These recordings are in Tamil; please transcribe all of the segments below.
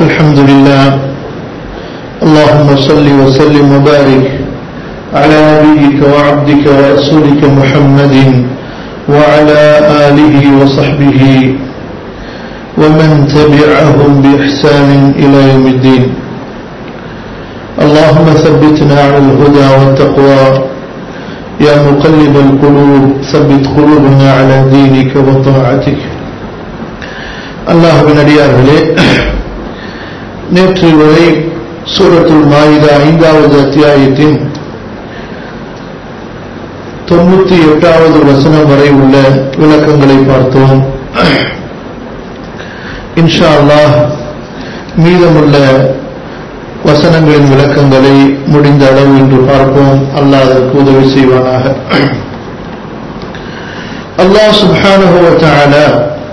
الحمد لله اللهم صل وسلم وبارك على نبيك وعبدك ورسولك محمد وعلى آله وصحبه ومن تبعهم بإحسان إلى يوم الدين اللهم ثبتنا على الهدى والتقوى يا مقلب القلوب ثبت قلوبنا على دينك وطاعتك அல்லாஹுவின் அடியார்களே நேற்று வரை சூரத்துல் மாயிதா ஐந்தாவது அத்தியாயத்தின் தொண்ணூத்தி எட்டாவது வசனம் வரை உள்ள விளக்கங்களை பார்த்தோம் இன்ஷா அல்லாஹ் மீதமுள்ள வசனங்களின் விளக்கங்களை முடிந்த அளவு இன்று பார்ப்போம் அல்லாஹ் அதற்கு உதவி செய்வானாக அல்லாஹ் சுப்ஹானஹு வ தஆலா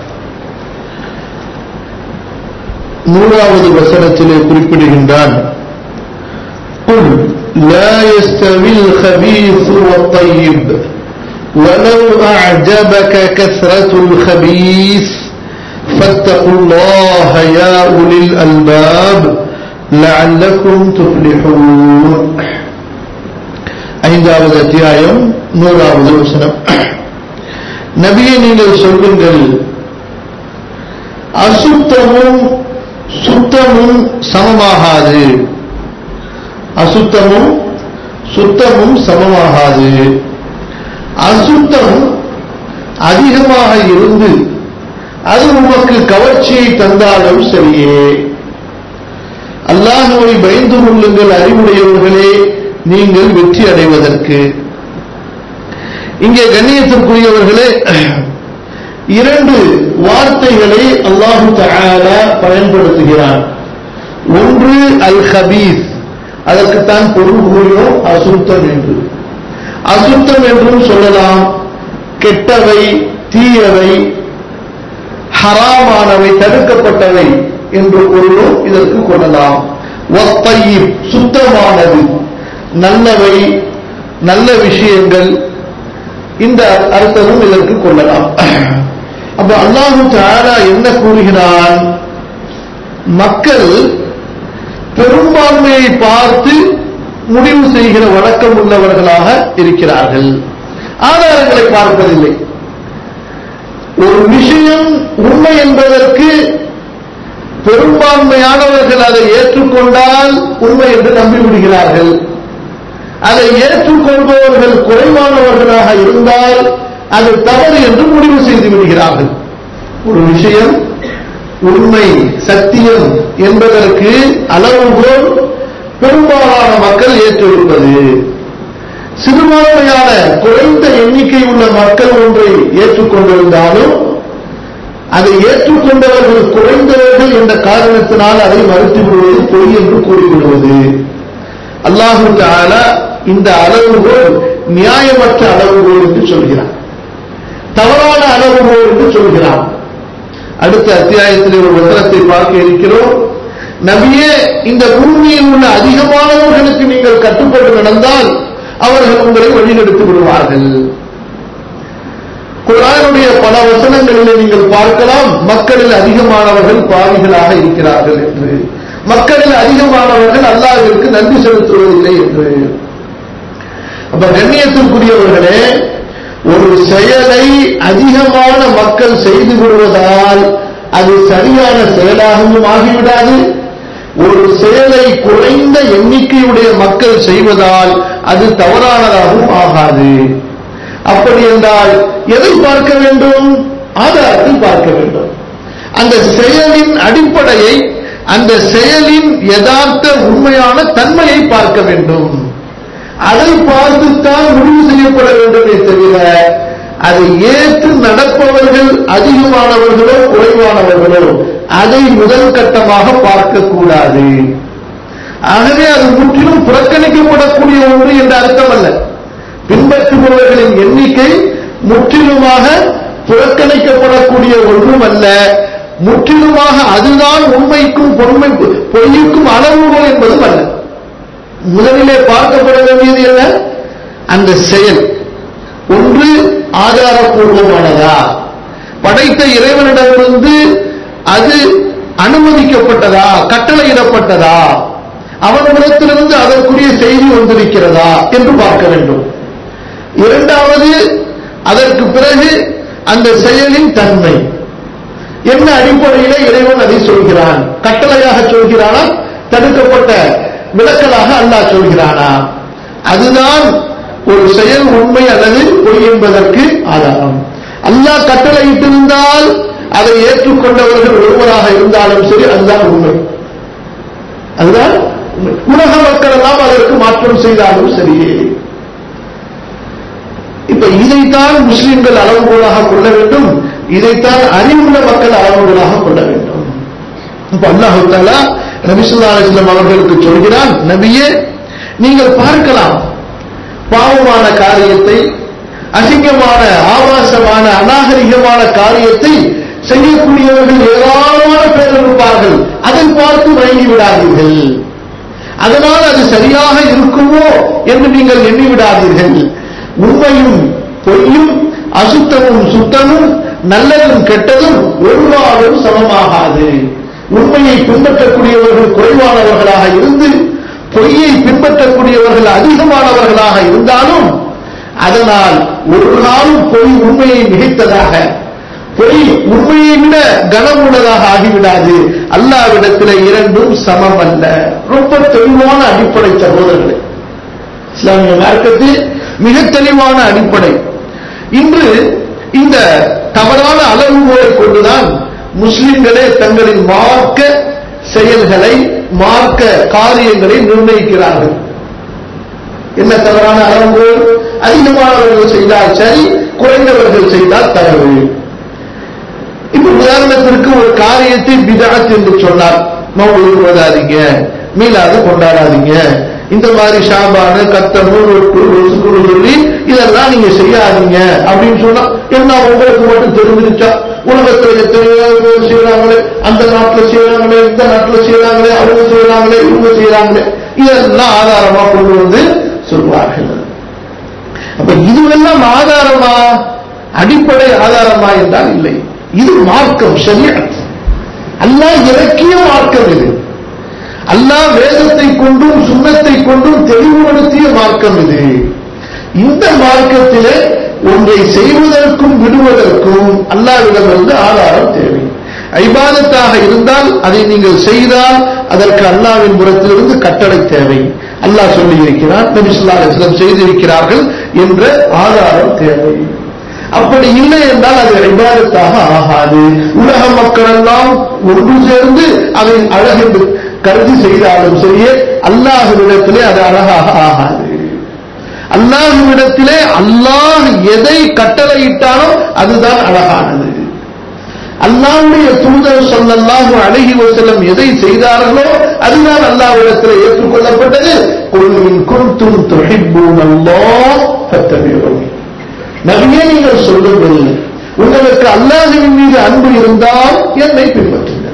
நூறாவது வசனத்திலே குறிப்பிடுகின்றான் قل لا يستوي الخبيث والطيب ولو أعجبك كثرة الخبيث فاتقوا الله يا أولي الألباب لعلكم تفلحون ஐந்தாவது அத்தியாயம் நூறாவது வசனம் நபியை நீங்கள் சொல்லுங்கள் அசுத்தமும் சுத்தமும் சமமாகாது அசுத்தமும் சுத்தமும் சமமாகாது அசுத்தம் அதிகமாக இருந்து அது உமக்கு கவர்ச்சியை தந்தாலும் சரியே அல்லாஹுவை பயந்து கொள்ளுங்கள் அறிவுடையவர்களே நீங்கள் வெற்றி அடைவதற்கு இங்கே கண்ணியத்திற்குரியவர்களே இரண்டு வார்த்தைகளை அல்லாஹு தஆலா பயன்படுத்துகிறான் ஒன்று அல் ஹபீஸ் அதற்குத்தான் பொருள் கூறினோம் அசுத்தம் என்று அசுத்தம் என்றும் சொல்லலாம் கெட்டவை தீயவை ஹராமானவை தடுக்கப்பட்டவை என்று பொருளும் இதற்கு கொள்ளலாம் ஒத்தையில் சுத்தமானது நல்லவை நல்ல விஷயங்கள் இந்த அர்த்தமும் இதற்கு கொள்ளலாம் அப்ப அல்லாஹு தாரா என்ன கூறுகிறான் மக்கள் பெரும்பான்மையை பார்த்து முடிவு செய்கிற வழக்கம் உள்ளவர்களாக இருக்கிறார்கள் ஆதாரங்களை பார்ப்பதில்லை ஒரு விஷயம் உண்மை என்பதற்கு பெரும்பான்மையானவர்கள் அதை ஏற்றுக்கொண்டால் உண்மை என்று நம்பிவிடுகிறார்கள் அதை ஏற்றுக்கொள்பவர்கள் குறைவானவர்களாக இருந்தால் அது தவறு என்று முடிவு செய்து விடுகிறார்கள் ஒரு விஷயம் உண்மை சத்தியம் என்பதற்கு அளவுகோல் பெரும்பாலான மக்கள் ஏற்றிருப்பது சிறுபான்மையான குறைந்த எண்ணிக்கை உள்ள மக்கள் ஒன்றை ஏற்றுக்கொண்டிருந்தாலும் அதை ஏற்றுக்கொண்டவர்கள் குறைந்தவர்கள் என்ற காரணத்தினால் அதை மறுத்து விடுவது பொய் என்று கூறிவிடுவது அல்லாஹு தாலா இந்த அளவுகோல் நியாயமற்ற அளவுகோல் என்று சொல்கிறார் தவறான அளவுகோல் என்று சொல்கிறார் அடுத்த அத்தியாயத்தில் ஒரு வசனத்தை பார்க்க இருக்கிறோம் நபியே இந்த பூமியில் உள்ள அதிகமானவர்களுக்கு நீங்கள் கட்டுப்பட்டு நடந்தால் அவர்கள் உங்களை வழிநடத்தி விடுவார்கள் குரானுடைய பல வசனங்களிலே நீங்கள் பார்க்கலாம் மக்களில் அதிகமானவர்கள் பாவிகளாக இருக்கிறார்கள் என்று மக்களில் அதிகமானவர்கள் அல்லாவிற்கு நன்றி செலுத்துவதில்லை என்று அப்ப கண்ணியத்திற்குரியவர்களே ஒரு செயலை அதிகமான மக்கள் செய்து விடுவதால் அது சரியான செயலாகவும் ஆகிவிடாது ஒரு செயலை குறைந்த எண்ணிக்கையுடைய மக்கள் செய்வதால் அது தவறானதாகவும் ஆகாது அப்படி என்றால் எதை பார்க்க வேண்டும் ஆதாரத்தை பார்க்க வேண்டும் அந்த செயலின் அடிப்படையை அந்த செயலின் யதார்த்த உண்மையான தன்மையை பார்க்க வேண்டும் அதை பார்த்துத்தான் முடிவு செய்யப்பட வேண்டுமே தவிர அதை ஏற்று நடப்பவர்கள் அதிகமானவர்களோ குறைவானவர்களோ அதை முதல் கட்டமாக பார்க்கக்கூடாது ஆகவே அது முற்றிலும் புறக்கணிக்கப்படக்கூடிய ஒன்று என்ற அர்த்தம் அல்ல பின்பற்றுபவர்களின் எண்ணிக்கை முற்றிலுமாக புறக்கணிக்கப்படக்கூடிய ஒன்றும் அல்ல முற்றிலுமாக அதுதான் உண்மைக்கும் பொறுமை பொய்யுக்கும் அளவுகோல் என்பதும் அல்ல முதலிலே பார்க்கப்பட வேண்டியது என்ன அந்த செயல் ஒன்று ஆதாரபூர்வமானதா படைத்த இறைவனிடமிருந்து அது அனுமதிக்கப்பட்டதா கட்டளையிடப்பட்டதா அவனிடத்திலிருந்து அதற்குரிய செய்தி வந்திருக்கிறதா என்று பார்க்க வேண்டும் இரண்டாவது அதற்கு பிறகு அந்த செயலின் தன்மை என்ன அடிப்படையிலே இறைவன் அதை சொல்கிறான் கட்டளையாக சொல்கிறானா தடுக்கப்பட்ட விளக்கலாக அல்லாஹ் சொல்கிறானா அதுதான் ஒரு செயல் உண்மை அல்லது பொய் என்பதற்கு ஆதாரம் அல்லாஹ் கட்டளையிட்டிருந்தால் அதை ஏற்றுக்கொண்டவர்கள் ஒருவராக இருந்தாலும் சரி அதுதான் உண்மை அதுதான் உண்மை. உலக மக்கள் எல்லாம் அதற்கு மாற்றம் செய்தாலும் சரியே இப்ப இதைத்தான் முஸ்லிம்கள் அளவுகோலாக கொள்ள வேண்டும் இதைத்தான் அறிவுள்ள மக்கள் அளவுகோலாக கொள்ள வேண்டும் இப்ப அல்லாஹு தாலா நபிசுல்லா அலிஸ்லாம் அவர்களுக்கு சொல்கிறான் நபியே நீங்கள் பார்க்கலாம் பாவமான காரியத்தை அசிங்கமான ஆபாசமான அநாகரிகமான காரியத்தை செய்யக்கூடியவர்கள் ஏராளமான பேர் இருப்பார்கள் அதை பார்த்து வழங்கி விடாதீர்கள் அதனால் அது சரியாக இருக்குமோ என்று நீங்கள் எண்ணி விடாதீர்கள் உண்மையும் பொய்யும் அசுத்தமும் சுத்தமும் நல்லதும் கெட்டதும் ஒரு நாளும் சமமாகாது உண்மையை பின்பற்றக்கூடியவர்கள் குறைவானவர்களாக இருந்து பொய்யை பின்பற்றக்கூடியவர்கள் அதிகமானவர்களாக இருந்தாலும் அதனால் ஒரு நாளும் பொய் உண்மையை மிகைத்ததாக பொய் உண்மையை விட கனம் உள்ளதாக ஆகிவிடாது அல்லாவிடத்தில் இரண்டும் சமம் அல்ல ரொம்ப தெளிவான அடிப்படை சகோதரர்களே இஸ்லாமிய மார்க்கத்தில் மிக தெளிவான அடிப்படை இன்று இந்த தவறான அளவுகோலை கொண்டுதான் முஸ்லிம்களே தங்களின் மார்க்க செயல்களை மார்க்க காரியங்களை நிர்ணயிக்கிறார்கள் என்ன தவறான அளவுகோல் அதிகமானவர்கள் செய்தால் சரி குறைந்தவர்கள் செய்தால் தவறு இப்ப உதாரணத்திற்கு ஒரு காரியத்தை பிதாத் என்று சொன்னார் மௌலிக் ஓதாதீங்க மீளாது கொண்டாடாதீங்க இந்த மாதிரி ஷாபான கத்தமு ரொட்டு ருசுக்குன்னு சொல்லி இதெல்லாம் நீங்க செய்யாதீங்க அப்படின்னு சொன்னா என்ன உங்களுக்கு மட்டும் தெரிஞ்சிருச்சா உலகத்துல எத்தனையோ பேர் செய்யறாங்களே அந்த நாட்டுல செய்யறாங்களே இந்த நாட்டுல செய்யறாங்களே அவங்க செய்யறாங்களே இவங்க செய்யறாங்களே இதெல்லாம் ஆதாரமா கொண்டு வந்து சொல்வார்கள் அப்ப இதுவெல்லாம் ஆதாரமா அடிப்படை ஆதாரமா என்றால் இல்லை இது மார்க்கம் ஷரியத் அல்லாஹ் இறக்கிய மார்க்கம் இது அல்லாஹ் வேதத்தை கொண்டும் சுண்ணத்தை கொண்டும் தெளிவுபடுத்திய மார்க்கம் இது இந்த மார்க்கத்திலே ஒன்றை செய்வதற்கும் விடுவதற்கும் அல்லாவிடமிருந்து ஆதாரம் தேவை ஐபாதத்தாக இருந்தால் அதை நீங்கள் செய்தால் அதற்கு அல்லாவின் புறத்திலிருந்து கட்டளை தேவை அல்லாஹ் சொல்லி இருக்கிறார் நபிசுல்லா அலிஸ்லாம் செய்திருக்கிறார்கள் என்ற ஆதாரம் தேவை அப்படி இல்லை என்றால் அது இபாதத்தாக ஆகாது உலக மக்கள் எல்லாம் ஒன்று சேர்ந்து அதை அழகென்று கருதி செய்தாலும் சரியே அல்லாஹுவிடத்திலே அது அழகாக ஆகாது அல்லாஹுவிடத்திலே அல்லாஹ் எதை கட்டளையிட்டானோ அதுதான் அழகானது அல்லாஹ்வுடைய தூதர் சொல்லல்லாஹு அழகி வசல்லம் எதை செய்தார்களோ அதுதான் அல்லாஹ்விடத்தில் ஏற்றுக்கொள்ளப்பட்டது குல்மின் குன்தும் துஹிப்பூன் அல்லாஹ் ஃபத்தபிஊனி நபியே நீங்கள் சொல்லுங்கள் உங்களுக்கு அல்லாஹ்வின் மீது அன்பு இருந்தால் என்னை பின்பற்றுங்கள்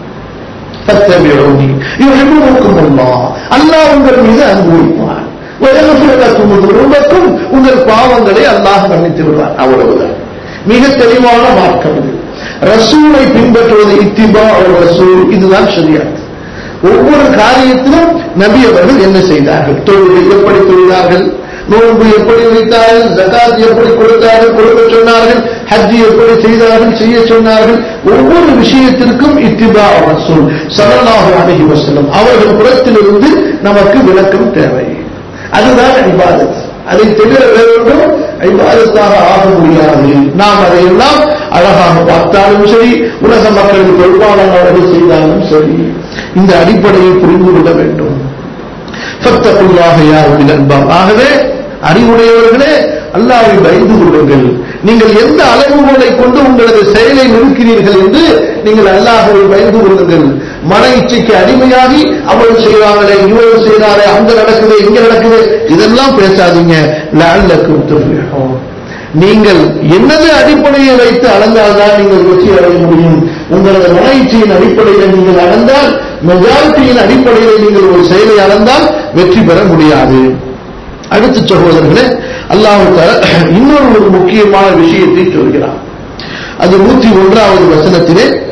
ஃபத்தபிஊனி யுஹிப்புக்கும் அல்லாஹ் அல்லாஹ் உங்கள் மீது அன்பு வைப்பான் உங்களுக்கும் உங்கள் பாவங்களை அல்லாஹ் மன்னித்து விடுவார் அவ்வளவுதான் மிக தெளிவான மார்க்கம் இது ரசூலை பின்பற்றுவது இத்திபா ரசூல் இதுதான் சரியானது ஒவ்வொரு காரியத்திலும் நபி அவர்கள் என்ன செய்தார்கள் தொழுகை எப்படி தொழுதார்கள் நோன்பு எப்படி வைத்தார்கள் ஜகாத் எப்படி கொடுத்தார்கள் கொடுக்க சொன்னார்கள் ஹஜ்ஜி எப்படி செய்தார்கள் செய்ய சொன்னார்கள் ஒவ்வொரு விஷயத்திற்கும் இத்திபா ரசூல் சல்லல்லாஹு அலைஹி வஸல்லம் அவர்கள் புறத்திலிருந்து நமக்கு விளக்கம் தேவை அதுதான் இபாதத் அதை தவிர வேறொன்றும் ஐபாதத்தாக ஆக முடியாது நாம் அதையெல்லாம் அழகாக பார்த்தாலும் சரி உலக மக்களுக்கு பொறுப்பாளர்கள் செய்தாலும் சரி இந்த அடிப்படையை புரிந்து கொள்ள வேண்டும் ஃபத்தகுல்லாஹ யா உலில் அல்பாப் ஆகவே அறிவுடையவர்களே அல்லாவை பயந்து கொள்ளுங்கள் நீங்கள் எந்த அளவுகோலை கொண்டு உங்களது செயலை நிறுக்கிறீர்கள் என்று நீங்கள் அல்லாஹவை பயந்து கொள்ளுங்கள் மன இச்சைக்கு அடிமையாகி அவள் செய்வாங்களே இவள் செய்கிறாரே அங்க நடக்குது இங்க நடக்குது இதெல்லாம் பேசாதீங்க லால்லக்கும் துஃப்லிஹூன் நீங்கள் என்னது அடிப்படையை வைத்து அளந்தால்தான் நீங்கள் வெற்றி அடைய முடியும் உங்களது மன இச்சையின் அடிப்படையில் நீங்கள் அளந்தால் மெஜாரிட்டியின் அடிப்படையில் நீங்கள் ஒரு செயலை அளந்தால் வெற்றி பெற முடியாது அடுத்த சகோதரர்களே அல்லாஹு இன்னொரு ஒரு முக்கியமான விஷயத்தை சொல்கிறார் அது நூற்றி ஒன்றாவது வசனத்திலே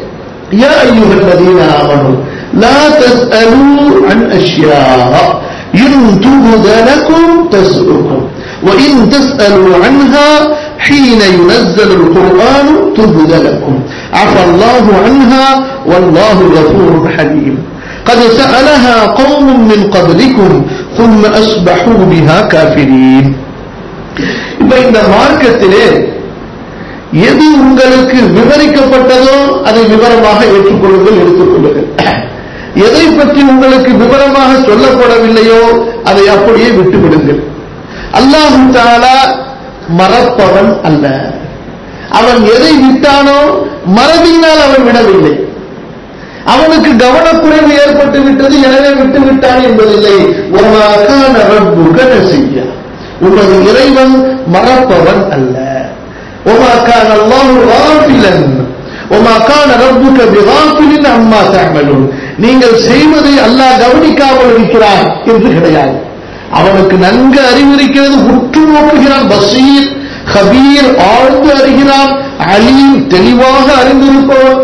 يا أيها الذين آمنوا لا تسألوا عن أشياء إن تبد لكم تسؤكم وإن تسألوا عنها حين ينزل القرآن تبد لكم عفى الله عنها والله غفور حليم قد سألها قوم من قبلكم ثم أصبحوا بها كافرين இப்ப இந்த மார்க்கத்திலே எது உங்களுக்கு விவரிக்கப்பட்டதோ அதை விவரமாக ஏற்றுக்கொள்ளுங்கள் எடுத்துக்கொள்ளுங்கள் எதை பற்றி உங்களுக்கு விவரமாக சொல்லப்படவில்லையோ அதை அப்படியே விட்டுவிடுங்கள் அல்லாஹு தாலா மறப்பவன் அல்ல அவன் எதை விட்டானோ மறதியினால் அவன் விடவில்லை அவனுக்கு கவனக்குறைவு ஏற்பட்டு விட்டது எனவே விட்டு விட்டான் என்பதில்லை செய்ய உமது இறைவன் மறப்பவன் அல்ல ஒமாக்கான் அல்லாஹு வாஃபிலன் ஒமாக்கான ரப்புக்க பிகாஃபிலின் அம்மா தாமலும் நீங்கள் செய்வதை அல்லாஹ் கவனிக்காமல் இருக்கிறான் என்று கிடையாது அவனுக்கு நன்கு அறிவிருக்கிறது உற்று நோக்குகிறான் பசீர் ஹபீர் ஆழ்ந்து அறிகிறான் அலீம் தெளிவாக அறிந்திருப்பவன்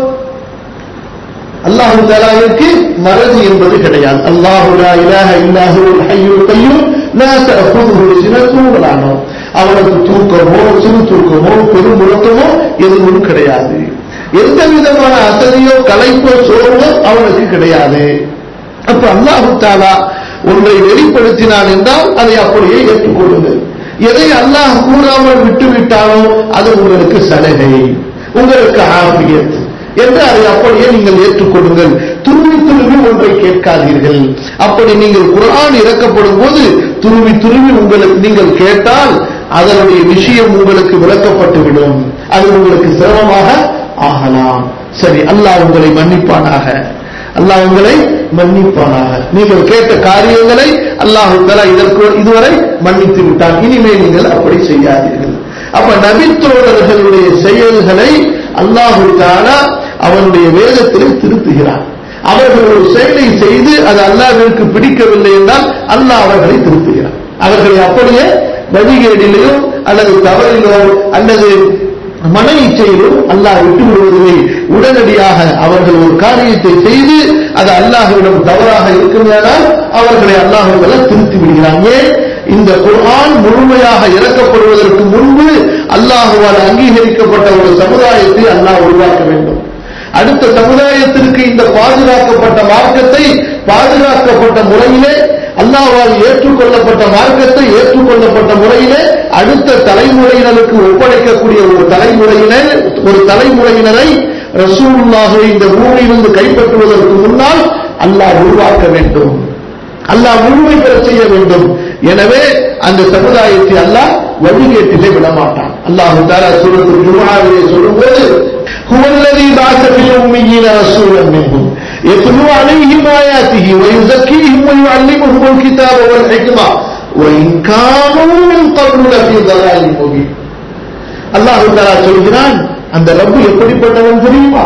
அல்லாஹு தாலாவிற்கு மறதி என்பது கிடையாது அல்லாஹு லா இலாஹ இல்லாஹு ஹய்யுல் கய்யூம் லா தஅخذஹு சினத்தும் வலா நௌம் அவனுக்கு தூக்கமோ சிறு தூக்கமோ பெருமுழக்கமோ எதுவும் கிடையாது எந்த விதமான அசதியோ கலைப்போ சோர்வோ அவனுக்கு கிடையாது அப்ப அல்லாஹு தாலா ஒன்றை வெளிப்படுத்தினான் என்றால் அதை அப்படியே ஏற்றுக்கொள்ளுங்கள் எதை அல்லாஹ் கூறாமல் விட்டு விட்டானோ அது உங்களுக்கு சலுகை உங்களுக்கு ஆபியத் என்று அதை அப்படியே நீங்கள் ஏற்றுக்கொள்ளுங்கள் துருவி துருவி ஒன்றை கேட்காதீர்கள் அப்படி நீங்கள் குரான் இறக்கப்படும் போது துருவி துருவி உங்களுக்கு நீங்கள் கேட்டால் அதனுடைய விஷயம் உங்களுக்கு விளக்கப்பட்டுவிடும் அது உங்களுக்கு சிரமமாக ஆகலாம் சரி அல்லாஹ் உங்களை மன்னிப்பானாக அல்லாஹ் உங்களை மன்னிப்பானாக நீங்கள் கேட்ட காரியங்களை அல்லாஹு தலா இதற்கு இதுவரை மன்னித்து விட்டான் இனிமேல் நீங்கள் அப்படி செய்யாதீர்கள் அப்ப நபித்தோழர்களுடைய செயல்களை அல்லாஹு தாலா அவனுடைய வேதத்திலே திருத்துகிறான் அவர்கள் ஒரு செயலை செய்து அது அல்லாஹிற்கு பிடிக்கவில்லை என்றால் அல்லாஹ் அவர்களை திருத்துகிறான் அவர்களை அப்படியே வழிகேடிலோ அல்லது தவறிலோ அல்லது மன இச்சையிலும் அல்லாஹ் விட்டு விடுவதில்லை உடனடியாக அவர்கள் ஒரு காரியத்தை செய்து அது அல்லாஹுவிடம் தவறாக இருக்கின்றனால் அவர்களை அல்லாஹுவெல்லாம் திருத்தி விடுகிறான் ஏன் இந்த குர்ஆன் முழுமையாக இறக்கப்படுவதற்கு முன்பு அல்லாஹுவால் அங்கீகரிக்கப்பட்ட ஒரு சமுதாயத்தை அல்லாஹ் உருவாக்க வேண்டும் அடுத்த சமுதாயத்திற்கு இந்த பாதுகாக்கப்பட்ட மார்க்கத்தை பாதுகாக்கப்பட்ட முறையிலே அல்லாஹ்வால் ஏற்றுக்கொள்ளப்பட்ட மார்க்கத்தை ஏற்றுக்கொள்ளப்பட்ட முறையிலே அடுத்த தலைமுறையினருக்கு ஒப்படைக்கக்கூடிய ஒரு தலைமுறையினர் ஒரு தலைமுறையினரை ரசூலுல்லாஹை இந்த பூமியிலிருந்து கைப்பற்றுவதற்கு முன்னால் அல்லாஹ் உருவாக்க வேண்டும் அல்லாஹ் முழுமை பெற செய்ய வேண்டும் எனவே அந்த சமுதாயத்தை அல்லாஹ் வழிகேட்டிலே விடமாட்டான் அல்லாஹு தாலா சூரத்து ஜுமாவிலே சொல்லும்போது هو الذي بعث في الأميين رسولا منهم يتلو عليهم آياته ويزكيهم ويعلمهم الكتاب والحكمة وإن كانوا من قبل لفي ضلال مبين அல்லாஹு தாலா சொல்கிறான் அந்த ரப்பு எப்படிப்பட்டவன் தெரியுமா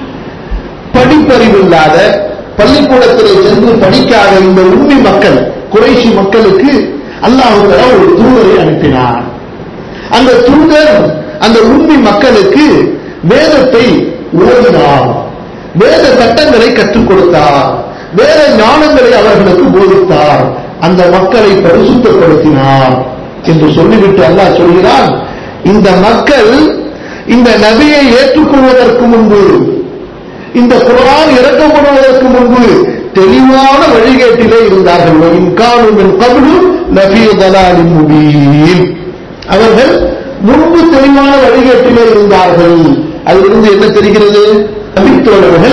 படிப்பறிவில்லாத பள்ளிக்கூடத்திலே சென்று படிக்காத இந்த உண்மை மக்கள் குறைஷி மக்களுக்கு அல்லாஹு தாலா ஒரு தூதரை அனுப்பினார் அந்த தூதர் அந்த உண்மை மக்களுக்கு வேதத்தை ஓதினார் வேத சட்டங்களை கற்றுக் கொடுத்தார் வேத ஞானங்களை அவர்களுக்கு போதித்தார் அந்த மக்களை பரிசுத்தப்படுத்தினார் என்று சொல்லிவிட்டு அல்லாஹ் சொல்கிறான் இந்த மக்கள் இந்த நபியை ஏற்றுக்கொள்வதற்கு முன்பு இந்த குரான் இறக்கப்படுவதற்கு முன்பு தெளிவான வழிகேட்டிலே இருந்தார்கள் இன்கானுமின் கபடு நபி தலாலின் முபீன் அவர்கள் முன்பு தெளிவான வழிகேட்டிலே இருந்தார்கள் அதிலிருந்து என்ன தெரிகிறது நபித்தோழர்கள்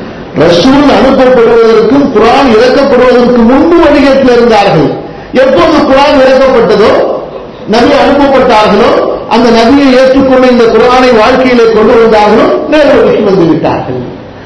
ரசூல் அனுப்பப்படுவதற்கும் குரான் இறக்கப்படுவதற்கு முன்பு வழிகேட்டில் இருந்தார்கள் எப்போது குரான் இறக்கப்பட்டதோ நபி அனுப்பப்பட்டார்களோ அந்த நபியை ஏற்றுக்கொண்டு இந்த குரானை வாழ்க்கையிலே கொண்டு வந்தார்களோ நேர்வழிக்கு வந்து விட்டார்கள்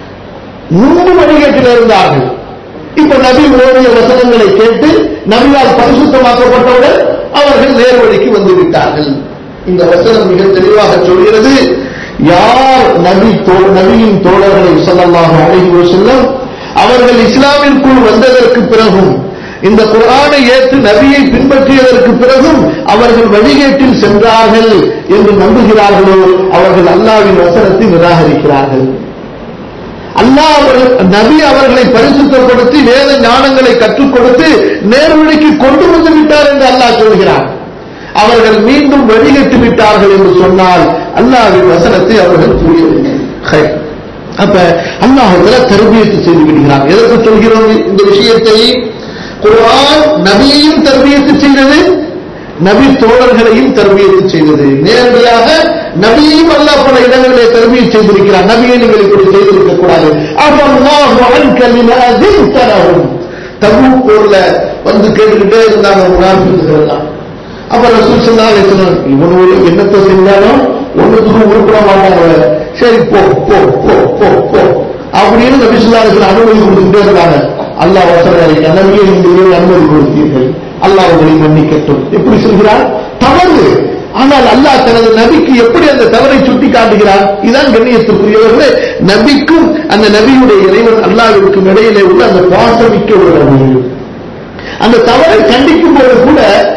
முன்பு வழிகேட்டில் இருந்தார்கள் இப்ப நபி ஓடிய வசனங்களை கேட்டு நபியால் பரிசுத்தமாக்கப்பட்டவுடன் அவர்கள் நேர்வழிக்கு வந்து விட்டார்கள் இந்த வசனம் மிக தெளிவாக சொல்கிறது யார் நபி நபியின் தோழர்களை சொல்லலாம் அழகி செல்லும் அவர்கள் இஸ்லாமிற்குள் வந்ததற்கு பிறகும் இந்த குரானை ஏற்று நபியை பின்பற்றியதற்கு பிறகும் அவர்கள் வழிகேட்டில் சென்றார்கள் என்று நம்புகிறார்களோ அவர்கள் அல்லாவின் வசனத்தை நிராகரிக்கிறார்கள் அல்லாஹ் அவர்கள் நபி அவர்களை பரிசுத்தப்படுத்தி வேத ஞானங்களை கற்றுக் கொடுத்து நேர்வழிக்கு கொண்டு வந்து விட்டார் என்று அல்லாஹ் சொல்கிறார் அவர்கள் மீண்டும் வழிகட்டு விட்டார்கள் என்று சொன்னால் அல்லாஹ்வின் வசனத்தை அவர்கள் புரியவில்லை ஹை. அப்ப அல்லாஹுல தர்பியத்து செய்து விடுகிறார் எதற்கு சொல்கிறோம் இந்த விஷயத்தை குர்ஆன் நபியையும் தர்பியத்து செய்தது நபி தோழர்களையும் தர்பியத்து செய்தது நேரடியாக நபியையும் அல்லாஹ் பல இடங்களிலே தர்பியை செய்திருக்கிறார் நபியை நீங்கள் இப்படி செய்திருக்க கூடாது அல்லாஹு அன்க லிமா அஸின்தலஹும் தபூக் போர்ல வந்து கேட்டுக்கிட்டே இருந்தாங்க முனாஃபிக்குகள் எல்லாம் அப்ப ரசூல் ஸல்லல்லாஹு அலைஹி வஸல்லம் இவனோட என்னத்தை செஞ்சாலும் ஒண்ணுத்துக்கும் உருப்பட மாட்டாங்க சரி போ போ போ போ போ அப்படின்னு நபி ஸல்லல்லாஹு அலைஹி வஸல்லம் அனுமதி கொடுத்துட்டே இருந்தாங்க அல்லாஹ் வசனம் நபியை நீங்கள் அனுமதி கொடுத்தீர்கள் அல்லாஹ் உங்களை மன்னிக்கட்டும் எப்படி சொல்கிறார் தவறு ஆனால் அல்லாஹ் தனது நபிக்கு எப்படி அந்த தவறை சுட்டி காட்டுகிறார் இதான் கண்ணியத்துக்குரியவர்களே நபிக்கும் அந்த நபியுடைய இறைவன் அல்லாஹ்விற்கும் இடையிலே உள்ள அந்த பாசமிக்க உறவு அந்த தவறை கண்டிக்கும் போது கூட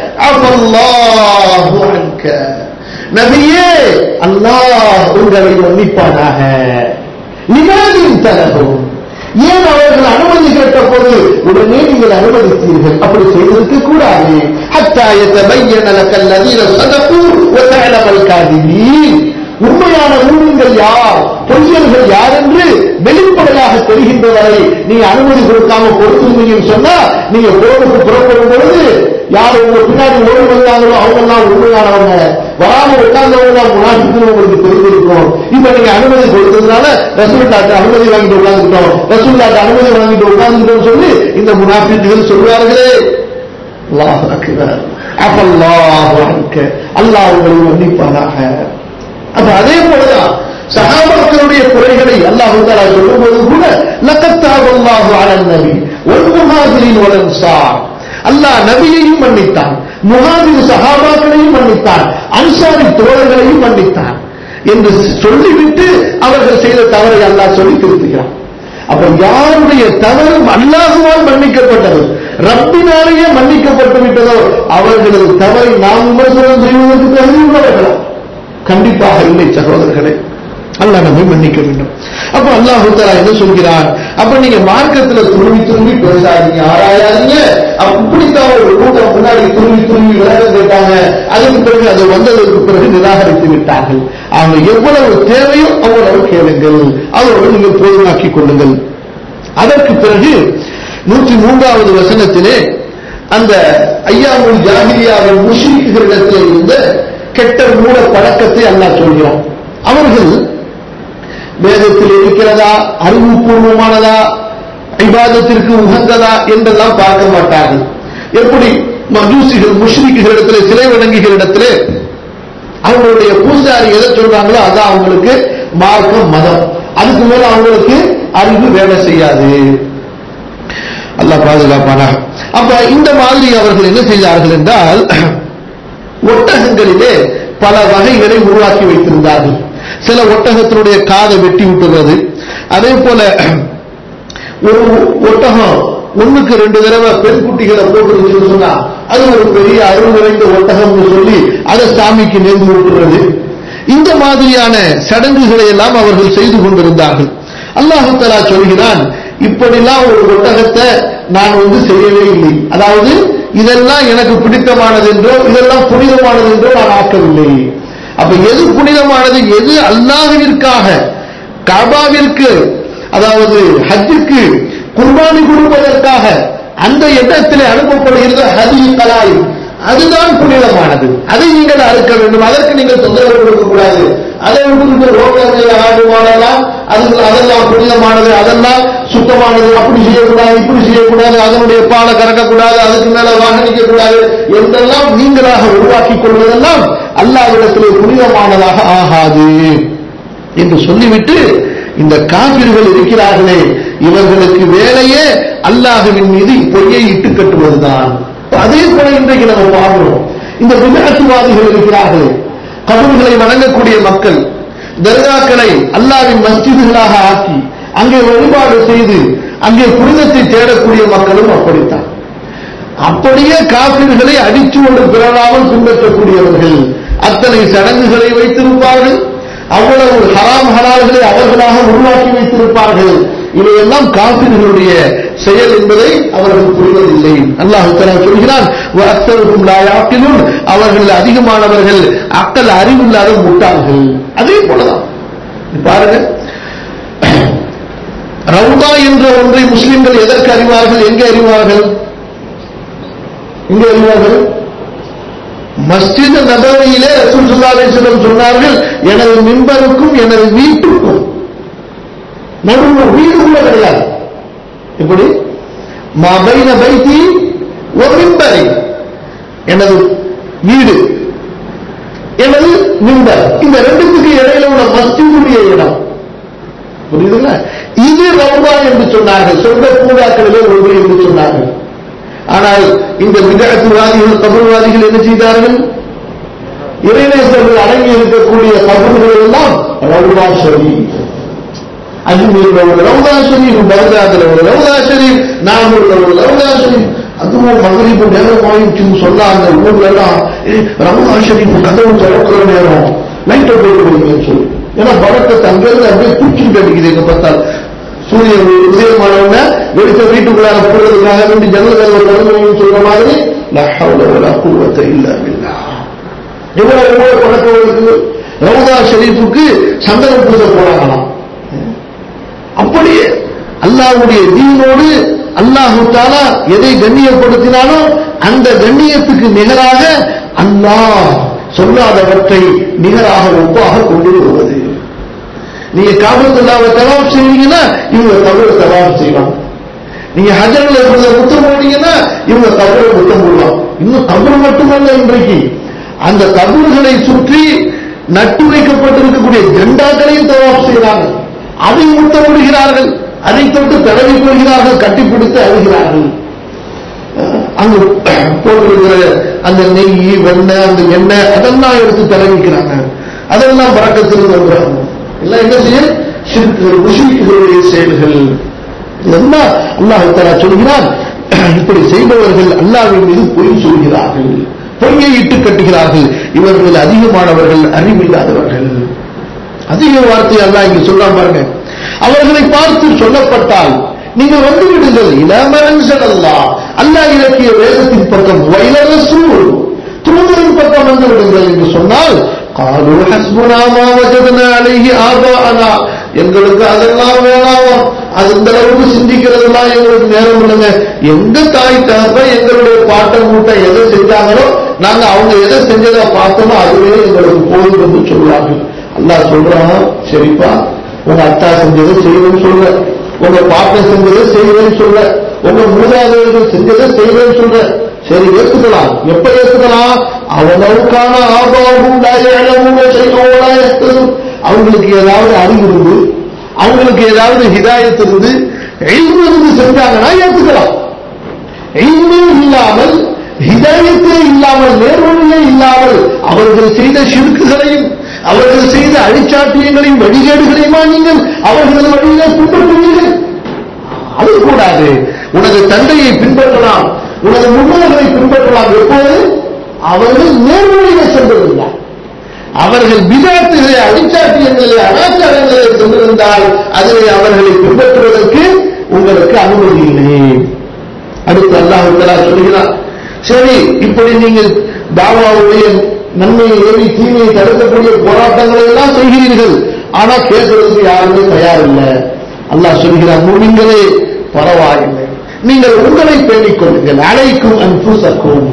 அஃபல்லாஹு அன்க நபியே அல்லாஹ் உங்களை மன்னிப்பானாக நிமாதின் தலகும் ஏன் அவர்கள் அனுமதி கேட்ட போது உடனே நீங்கள் அனுமதித்தீர்கள் அப்படி செய்திருக்க கூடாது அத்தாயத்த பையன கல்லதீர சதப்பு ஒத்தகலமல் காதிபீன் உண்மையான ஊழியர்கள் யார் பொய்யர்கள் யார் என்று வெளிப்படையாக தெரிகின்ற வரை நீ அனுமதி கொடுக்காம கொடுத்திருந்தீங்கன்னு சொன்னா நீங்க போருக்கு புறப்படும் பொழுது யார் உங்க பின்னாடி ஓடி வந்தாங்களோ அவங்க எல்லாம் உண்மையானவங்க வராம உட்கார்ந்தவங்க தான் முனாஃபிக்குன்னு உங்களுக்கு தெரிஞ்சிருக்கும் இப்ப நீங்க அனுமதி கொடுத்ததுனால ரசூல்லாட்ட அனுமதி வாங்கிட்டு உட்கார்ந்துட்டோம் ரசூல்லாட்ட அனுமதி வாங்கிட்டு உட்கார்ந்துட்டோம் சொல்லி இந்த முனாஃபிக்குகள் சொல்வார்களே அல்லாஹ் அக்பர் அஃபல்லாஹு அன்க அல்லாஹ் உங்களை மன்னிப்பானாக அப்ப அதே போலதான் சஹாபாக்களுடைய குறைகளை அல்லாஹு தஆலா சொல்லும்போது கூட லக்கத்தாப் அல்லாஹு அலன் நபி வல் முஹாஜிரின் வல் அன்சார் அல்லாஹ் நபியையும் மன்னித்தான் முஹாஜிர் சஹாபாக்களையும் மன்னித்தான் அன்சாரி தோழர்களையும் மன்னித்தான் என்று சொல்லிவிட்டு அவர்கள் செய்த தவறை அல்லாஹ் சொல்லி திருத்துகிறான் அப்ப யாருடைய தவறும் அல்லாஹுவால் மன்னிக்கப்பட்டது ரப்பினாலேயே மன்னிக்கப்பட்டு விட்டதோ அவர்களது தவறை நாம் விமர்சனம் செய்வதற்கு தகுதி உள்ளவர்களா கண்டிப்பாக இல்லை சகோதரர்களே அல்லாஹ் நம்மை மன்னிக்க வேண்டும் அப்ப அல்லாஹு தஆலா என்ன சொல்கிறார் அப்ப நீங்க மார்க்கத்துல துருவி துருவி பேசாதீங்க ஆராயாதீங்க அப்படித்தான் ஒரு கூட்டம் முன்னாடி துருவி துருவி விலகம் கேட்டாங்க அதுக்கு பிறகு அது வந்ததற்கு பிறகு நிராகரித்து விட்டார்கள் அவங்க எவ்வளவு தேவையோ அவ்வளவு கேளுங்கள் அதோடு நீங்கள் போதுமாக்கிக் கொள்ளுங்கள் அதற்கு பிறகு நூற்றி மூன்றாவது வசனத்திலே அந்த ஐயாமுல் ஜாகிரியாவின் முஷிக்குகளிடத்தில் இருந்த கெட்ட மூட பழக்கத்தை அல்லாஹ் சொல்கிறான் அவர்கள் வேதத்தில் இருக்கிறதா அறிவுபூர்வமானதா இபாதத்திற்கு உகந்ததா என்றெல்லாம் பார்க்க மாட்டார்கள் எப்படி மஜூசிகள் முஷ்ரிக்குகளிடத்திலே சிலை வணங்கிகளிடத்திலே அவங்களுடைய பூசாரி எதை சொல்றாங்களோ அதான் அவங்களுக்கு மார்க்கம் மதம் அதுக்கு மேல அவங்களுக்கு அறிவு வேலை செய்யாது அல்லாஹ் பாதுகாப்பானாக அப்ப இந்த மாதிரி அவர்கள் என்ன செய்தார்கள் என்றால் ஒட்டகங்களிலே பல வகைகளை உருவாக்கி வைத்திருந்தார்கள் சில ஒட்டகத்தினுடைய காதை வெட்டி விட்டுறது அதே போல ஒரு ஒட்டகம் ஒண்ணுக்கு ரெண்டு தடவை பெண் குட்டிகளை போட்டுருச்சுன்னு சொன்னா அது ஒரு பெரிய அருள் நிறைந்த ஒட்டகம்னு சொல்லி அதை சாமிக்கு நேர்ந்து விட்டுறது இந்த மாதிரியான சடங்குகளை எல்லாம் அவர்கள் செய்து கொண்டிருந்தார்கள் அல்லாஹு தலா சொல்கிறான் இப்படிலாம் ஒரு ஒட்டகத்தை நான் வந்து செய்யவே இல்லை அதாவது இதெல்லாம் எனக்கு பிடித்தமானது என்றோ இதெல்லாம் புனிதமானது என்றோ நான் ஆக்கவில்லை அப்ப எது புனிதமானது எது அல்லாஹ்விற்காக காபாவிற்கு அதாவது ஹஜ்ஜுக்கு குர்பானி கொடுப்பதற்காக அந்த இடத்திலே அனுப்பப்படுகிறது ஹதி கலாய் அதுதான் புனிதமானது அதை நீங்கள் அறுக்க வேண்டும் அதற்கு நீங்கள் தொந்தரவு கொடுக்க கூடாது அதை விட்டு ரோட்டங்கள் ஆடு மாடலாம் அது அதெல்லாம் புனிதமானது அதெல்லாம் சுத்தமானது அப்படி செய்யக்கூடாது இப்படி செய்யக்கூடாது அதனுடைய பாலை கறக்கக்கூடாது அதுக்கு மேல வாகனிக்க கூடாது என்றெல்லாம் நீங்களாக உருவாக்கிக் கொள்வதெல்லாம் அல்லாவிடத்திலே புனிதமானதாக ஆகாது என்று சொல்லிவிட்டு இந்த காபிர்கள் இருக்கிறார்களே இவர்களுக்கு வேலையே அல்லாஹுவின் மீது பொய்யை இட்டு கட்டுவதுதான் அதே போல இன்றைக்கு நம்ம பார்க்கிறோம் இந்த விதத்துவாதிகள் இருக்கிறார்களே கபர்களை வணங்கக்கூடிய மக்கள் தர்காக்களை அல்லாவின் மஸ்ஜிதுகளாக ஆக்கி அங்கே வழிபாடு செய்து அங்கே புனிதத்தை தேடக்கூடிய மக்களும் அப்படித்தான் அப்படியே காபிர்களை அடிச்சு கொண்டு பிறழாமல் பின்பற்றக்கூடியவர்கள் அத்தனை சடங்குகளை வைத்திருப்பார்கள் அவ்வளவு ஹராம் ஹலால்களை அவர்களாக உருவாக்கி வைத்திருப்பார்கள் இவையெல்லாம் காபிர்களுடைய செயல் என்பதை அவர்கள் புரிவதில்லை அல்லாஹ் தஆலா சொல்கிறான் "வஅக்தருஹும் லா யாக்கிலூன்." அவர்கள் அதிகமானவர்கள் அக்கல் அறிவில்லாத முட்டாள்கள் அதே போலதான் பாருங்க ரவுதா என்ற ஒன்றை முஸ்லிம்கள் எதற்கு அறிவார்கள் எங்கே அறிவார்கள் எங்கே அறிவார்கள் மஸ்ஜித் நபவியிலே ரசூல் ஸல்லல்லாஹு அலைஹி வஸல்லம் சொன்னார்கள் எனது மிம்பருக்கும் எனது வீட்டுக்கும் நடுவில் வீடுக்குள்ள கிடையாது எப்படி மபைன பைத்தி ஒரு மிம்பரை எனது வீடு எனது மிம்பர் இந்த ரெண்டுத்துக்கு இடையில உள்ள மஸ்ஜிதுடைய இடம் புரியுதுங்களா இது ரவுதா என்று சொன்னார்கள் சொந்த பூங்காக்களிலே ஒன்று என்று சொன்னார்கள் ஆனால் இந்த விதத்துவாதிகள் கபர்வாதிகள் என்ன செய்தார்கள் இறைநேசர்கள் அடங்கி இருக்கக்கூடிய கபர்கள் எல்லாம் ரவுதா ஷரீப் அஜ்மீர்ல ஒரு ரவுதா ஷரீப் பகதாதுல ஒரு ரவுதா ஷரீப் நாகூர்ல ஒரு ரவுதா ஷரீப் அதுவும் மகரிப்பு நேரம் ஆயிடுச்சுன்னு சொன்னா அந்த ஊர்ல எல்லாம் "ஏய், ரவுதா ஷரீப் கதவு திறக்கிற நேரம் லைட்டை போட்டு விடுங்கன்னு சொல்லி ஏன்னா பறக்கத்தை அங்கிருந்து அப்படியே தூக்கிட்டு அடிக்குது எங்க பார்த்தால் சூரியன் உதயமானவன வெடித்த வீட்டுக்குள்ளார போடுறதுக்காக வேண்டி ஜன்னல் கதவை திறந்து சொல்ற மாதிரி லா ஹவ்ல வலா குவத்த இல்லா பில்லாஹ் எவ்வளவு எவ்வளவு பழக்கம் இருக்கு ரவுதா ஷரீஃபுக்கு சந்தன பூஜை போறாங்களாம் அப்படியே அல்லாஹ்வுடைய தீனோடு அல்லாஹு தாலா எதை கண்ணியப்படுத்தினாலோ அந்த கண்ணியத்துக்கு நிகராக அல்லாஹ் சொல்லாதவற்றை நிகராக ஒப்பாக கொண்டு வருவது நீங்க காபத்துல்லாவை தவாப் செய்வீங்கன்னா இவங்க தவறு தவாப் செய்வாங்க நீங்க ஹஜர்ல இருந்த முத்தம் போனீங்கன்னா இவங்க தவறு முத்தம் போடலாம் இன்னும் தவறு மட்டுமல்ல இன்றைக்கு அந்த தவறுகளை சுற்றி நட்டு வைக்கப்பட்டிருக்கக்கூடிய ஜெண்டாக்களையும் தவாப் செய்கிறாங்க அதை முத்தமிடுகிறார்கள் அதை தொட்டு தடவி கொள்கிறார்கள் கட்டிப்பிடித்து அழுகிறார்கள் அங்கு போட்டிருக்கிற அந்த நெய் வெண்ணெய் அந்த எண்ணெய் அதெல்லாம் எடுத்து தடவிக்கிறாங்க அதெல்லாம் பறக்கத்தில் வருகிறாங்க எல்லாம் என்ன செய்யும் சிறுக்குகள் முஷிக்குகளுடைய செயல்கள் இதெல்லாம் அல்லாஹ் தலா சொல்கிறான் இப்படி செய்பவர்கள் அல்லாஹ்வின் மீது பொய் சொல்கிறார்கள் பொய்யை இட்டு கட்டுகிறார்கள் இவர்கள் அதிகமானவர்கள் அறிவில்லாதவர்கள் அதிக வார்த்தை அல்லாஹ் இங்க சொல்றான் பாருங்க அவர்களை பார்த்து சொல்லப்பட்டால் நீங்கள் வந்து விடுங்கள் இளமரன்சல் அல்லா அல்லாஹ் இலக்கிய வேதத்தின் பக்கம் வைலரசூல் தூதரின் பக்கம் வந்து விடுங்கள் என்று சொன்னால் காலு ஹஸ்புனா மா வஜதனா அலைஹி ஆபாஅனா எங்களுக்கு அதெல்லாம் வேணாம் அது இந்த அளவுக்கு சிந்திக்கிறதெல்லாம் எங்களுக்கு நேரம் இல்லைங்க எங்க தாய் தகப்ப எங்களுடைய பாட்டை மூட்டை எதை செஞ்சாங்களோ நாங்க அவங்க எதை செஞ்சதை பார்த்தோமோ அதுவே எங்களுக்கு போதும் என்று சொல்வார்கள் அல்லாஹ் சொல்றான் சரிப்பா உங்க அத்தா செஞ்சதை செய்வேன்னு சொல்ற உங்க பாட்டை செஞ்சதை செய்வேன்னு சொல்ற உங்க மூதாதையர்கள் செஞ்சதை செய்வேன்னு சொல்ற சரி ஏத்துக்கலாம் எப்ப ஏத்துக்கலாம் அவனவுக்கான ஆபாவும் செய்வோம் அவங்களுக்கு ஏதாவது அறிவு இருந்து அவங்களுக்கு ஏதாவது ஹிதாயத் இருந்து எல்மு இருந்து செஞ்சாங்கன்னா ஏத்துக்கலாம் எல்மே இல்லாமல் ஹிதாயத்தே இல்லாமல் நேர்வழியே இல்லாமல் அவர்கள் செய்த சிறுக்குகளையும் அவர்கள் செய்த அழிச்சாட்டியங்களையும் வழிகேடுகளையுமா நீங்கள் அவர்களது வழியிலே பின்பற்றுவீர்கள் அது கூடாது உனது தந்தையை பின்பற்றலாம் உனது முன்னோர்களை பின்பற்றலாம் எப்போது அவர்கள் நேர்வழியிலே சென்றிருந்தார் அவர்கள் விதாத்துகளை அடிச்சாட்டியங்களை அனாச்சாரங்களை சென்றிருந்தால் அதிலே அவர்களை பின்பற்றுவதற்கு உங்களுக்கு அனுமதி இல்லை அடுத்து அல்லாஹ் தஆலா சொல்கிறார் சரி இப்படி நீங்கள் தாவாவுடைய நன்மையை ஏவி தீமையை தடுக்கக்கூடிய போராட்டங்களை எல்லாம் செய்கிறீர்கள் ஆனா கேட்கறதுக்கு யாருமே தயாரில்லை அல்லாஹ் சொல்கிறார் நீங்களே பரவாயில்லை நீங்கள் உங்களை பேணிக் கொள்ளுங்கள் அழைக்கும் அன்புசக்கும்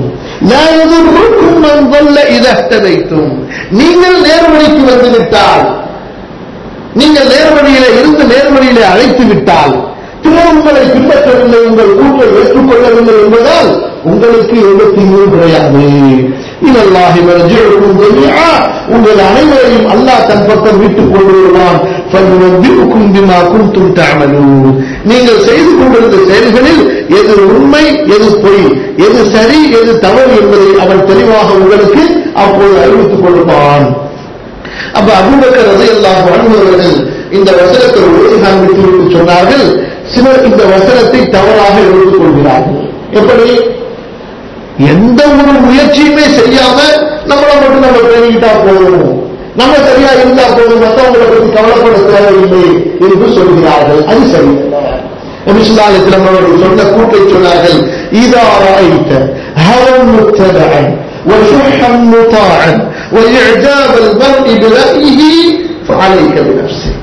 இதம் நீங்கள் நேர்வழிக்கு வந்துவிட்டால் நீங்கள் நேர்வழியில இருந்து நேர்வழியில அழைத்து விட்டால் பிறர் உங்களை பின்பற்றவில்லை உங்கள் கூற்றை ஏற்றுக்கொள்ளவில்லை என்பதால் உங்களுக்கு எந்த தீங்கும் கிடையாது இதல்லாஹி மர்ஜிஉக்கும் ஜமீஆ உங்கள் அனைவரையும் அல்லாஹ் தன் பக்கம் விட்டுக் கொண்டு வருவான் ஃபல்யுனபிஉக்கும் பிமா குன்தும் தஅமலூன் நீங்கள் செய்து கொண்டிருந்த செயல்களில் எது உண்மை எது பொய் எது சரி எது தவறு என்பதை அவன் தெளிவாக உங்களுக்கு அப்போது அறிவித்துக் கொடுப்பான் அப்ப அபூபக்கர் ரலியல்லாஹு அன்ஹு அவர்கள் இந்த வசனத்தை ஓதி காண்பித்து விட்டு சொன்னார்கள் சிலர் இந்த வசனத்தை தவறாக எடுத்துக் கொள்கிறார்கள் எப்படி எந்த ஒரு முயற்சியுமே செய்யாம நம்மளை மட்டும் நம்ம பேணிக்கிட்டா போதும் நம்ம சரியா இருந்தா போதும் மற்றவங்களை பற்றி கவலைப்பட தேவையில்லை என்று சொல்கிறார்கள் அது சரியல்ல நபிசுல்லாலிஸ்லாம் அவர்கள் சொன்ன கூட்டை சொன்னார்கள் இதா ராய்த்த ஹவன் முத்ததன் وشحا مطاعا وإعجاب المرء برأيه فعليك بنفسه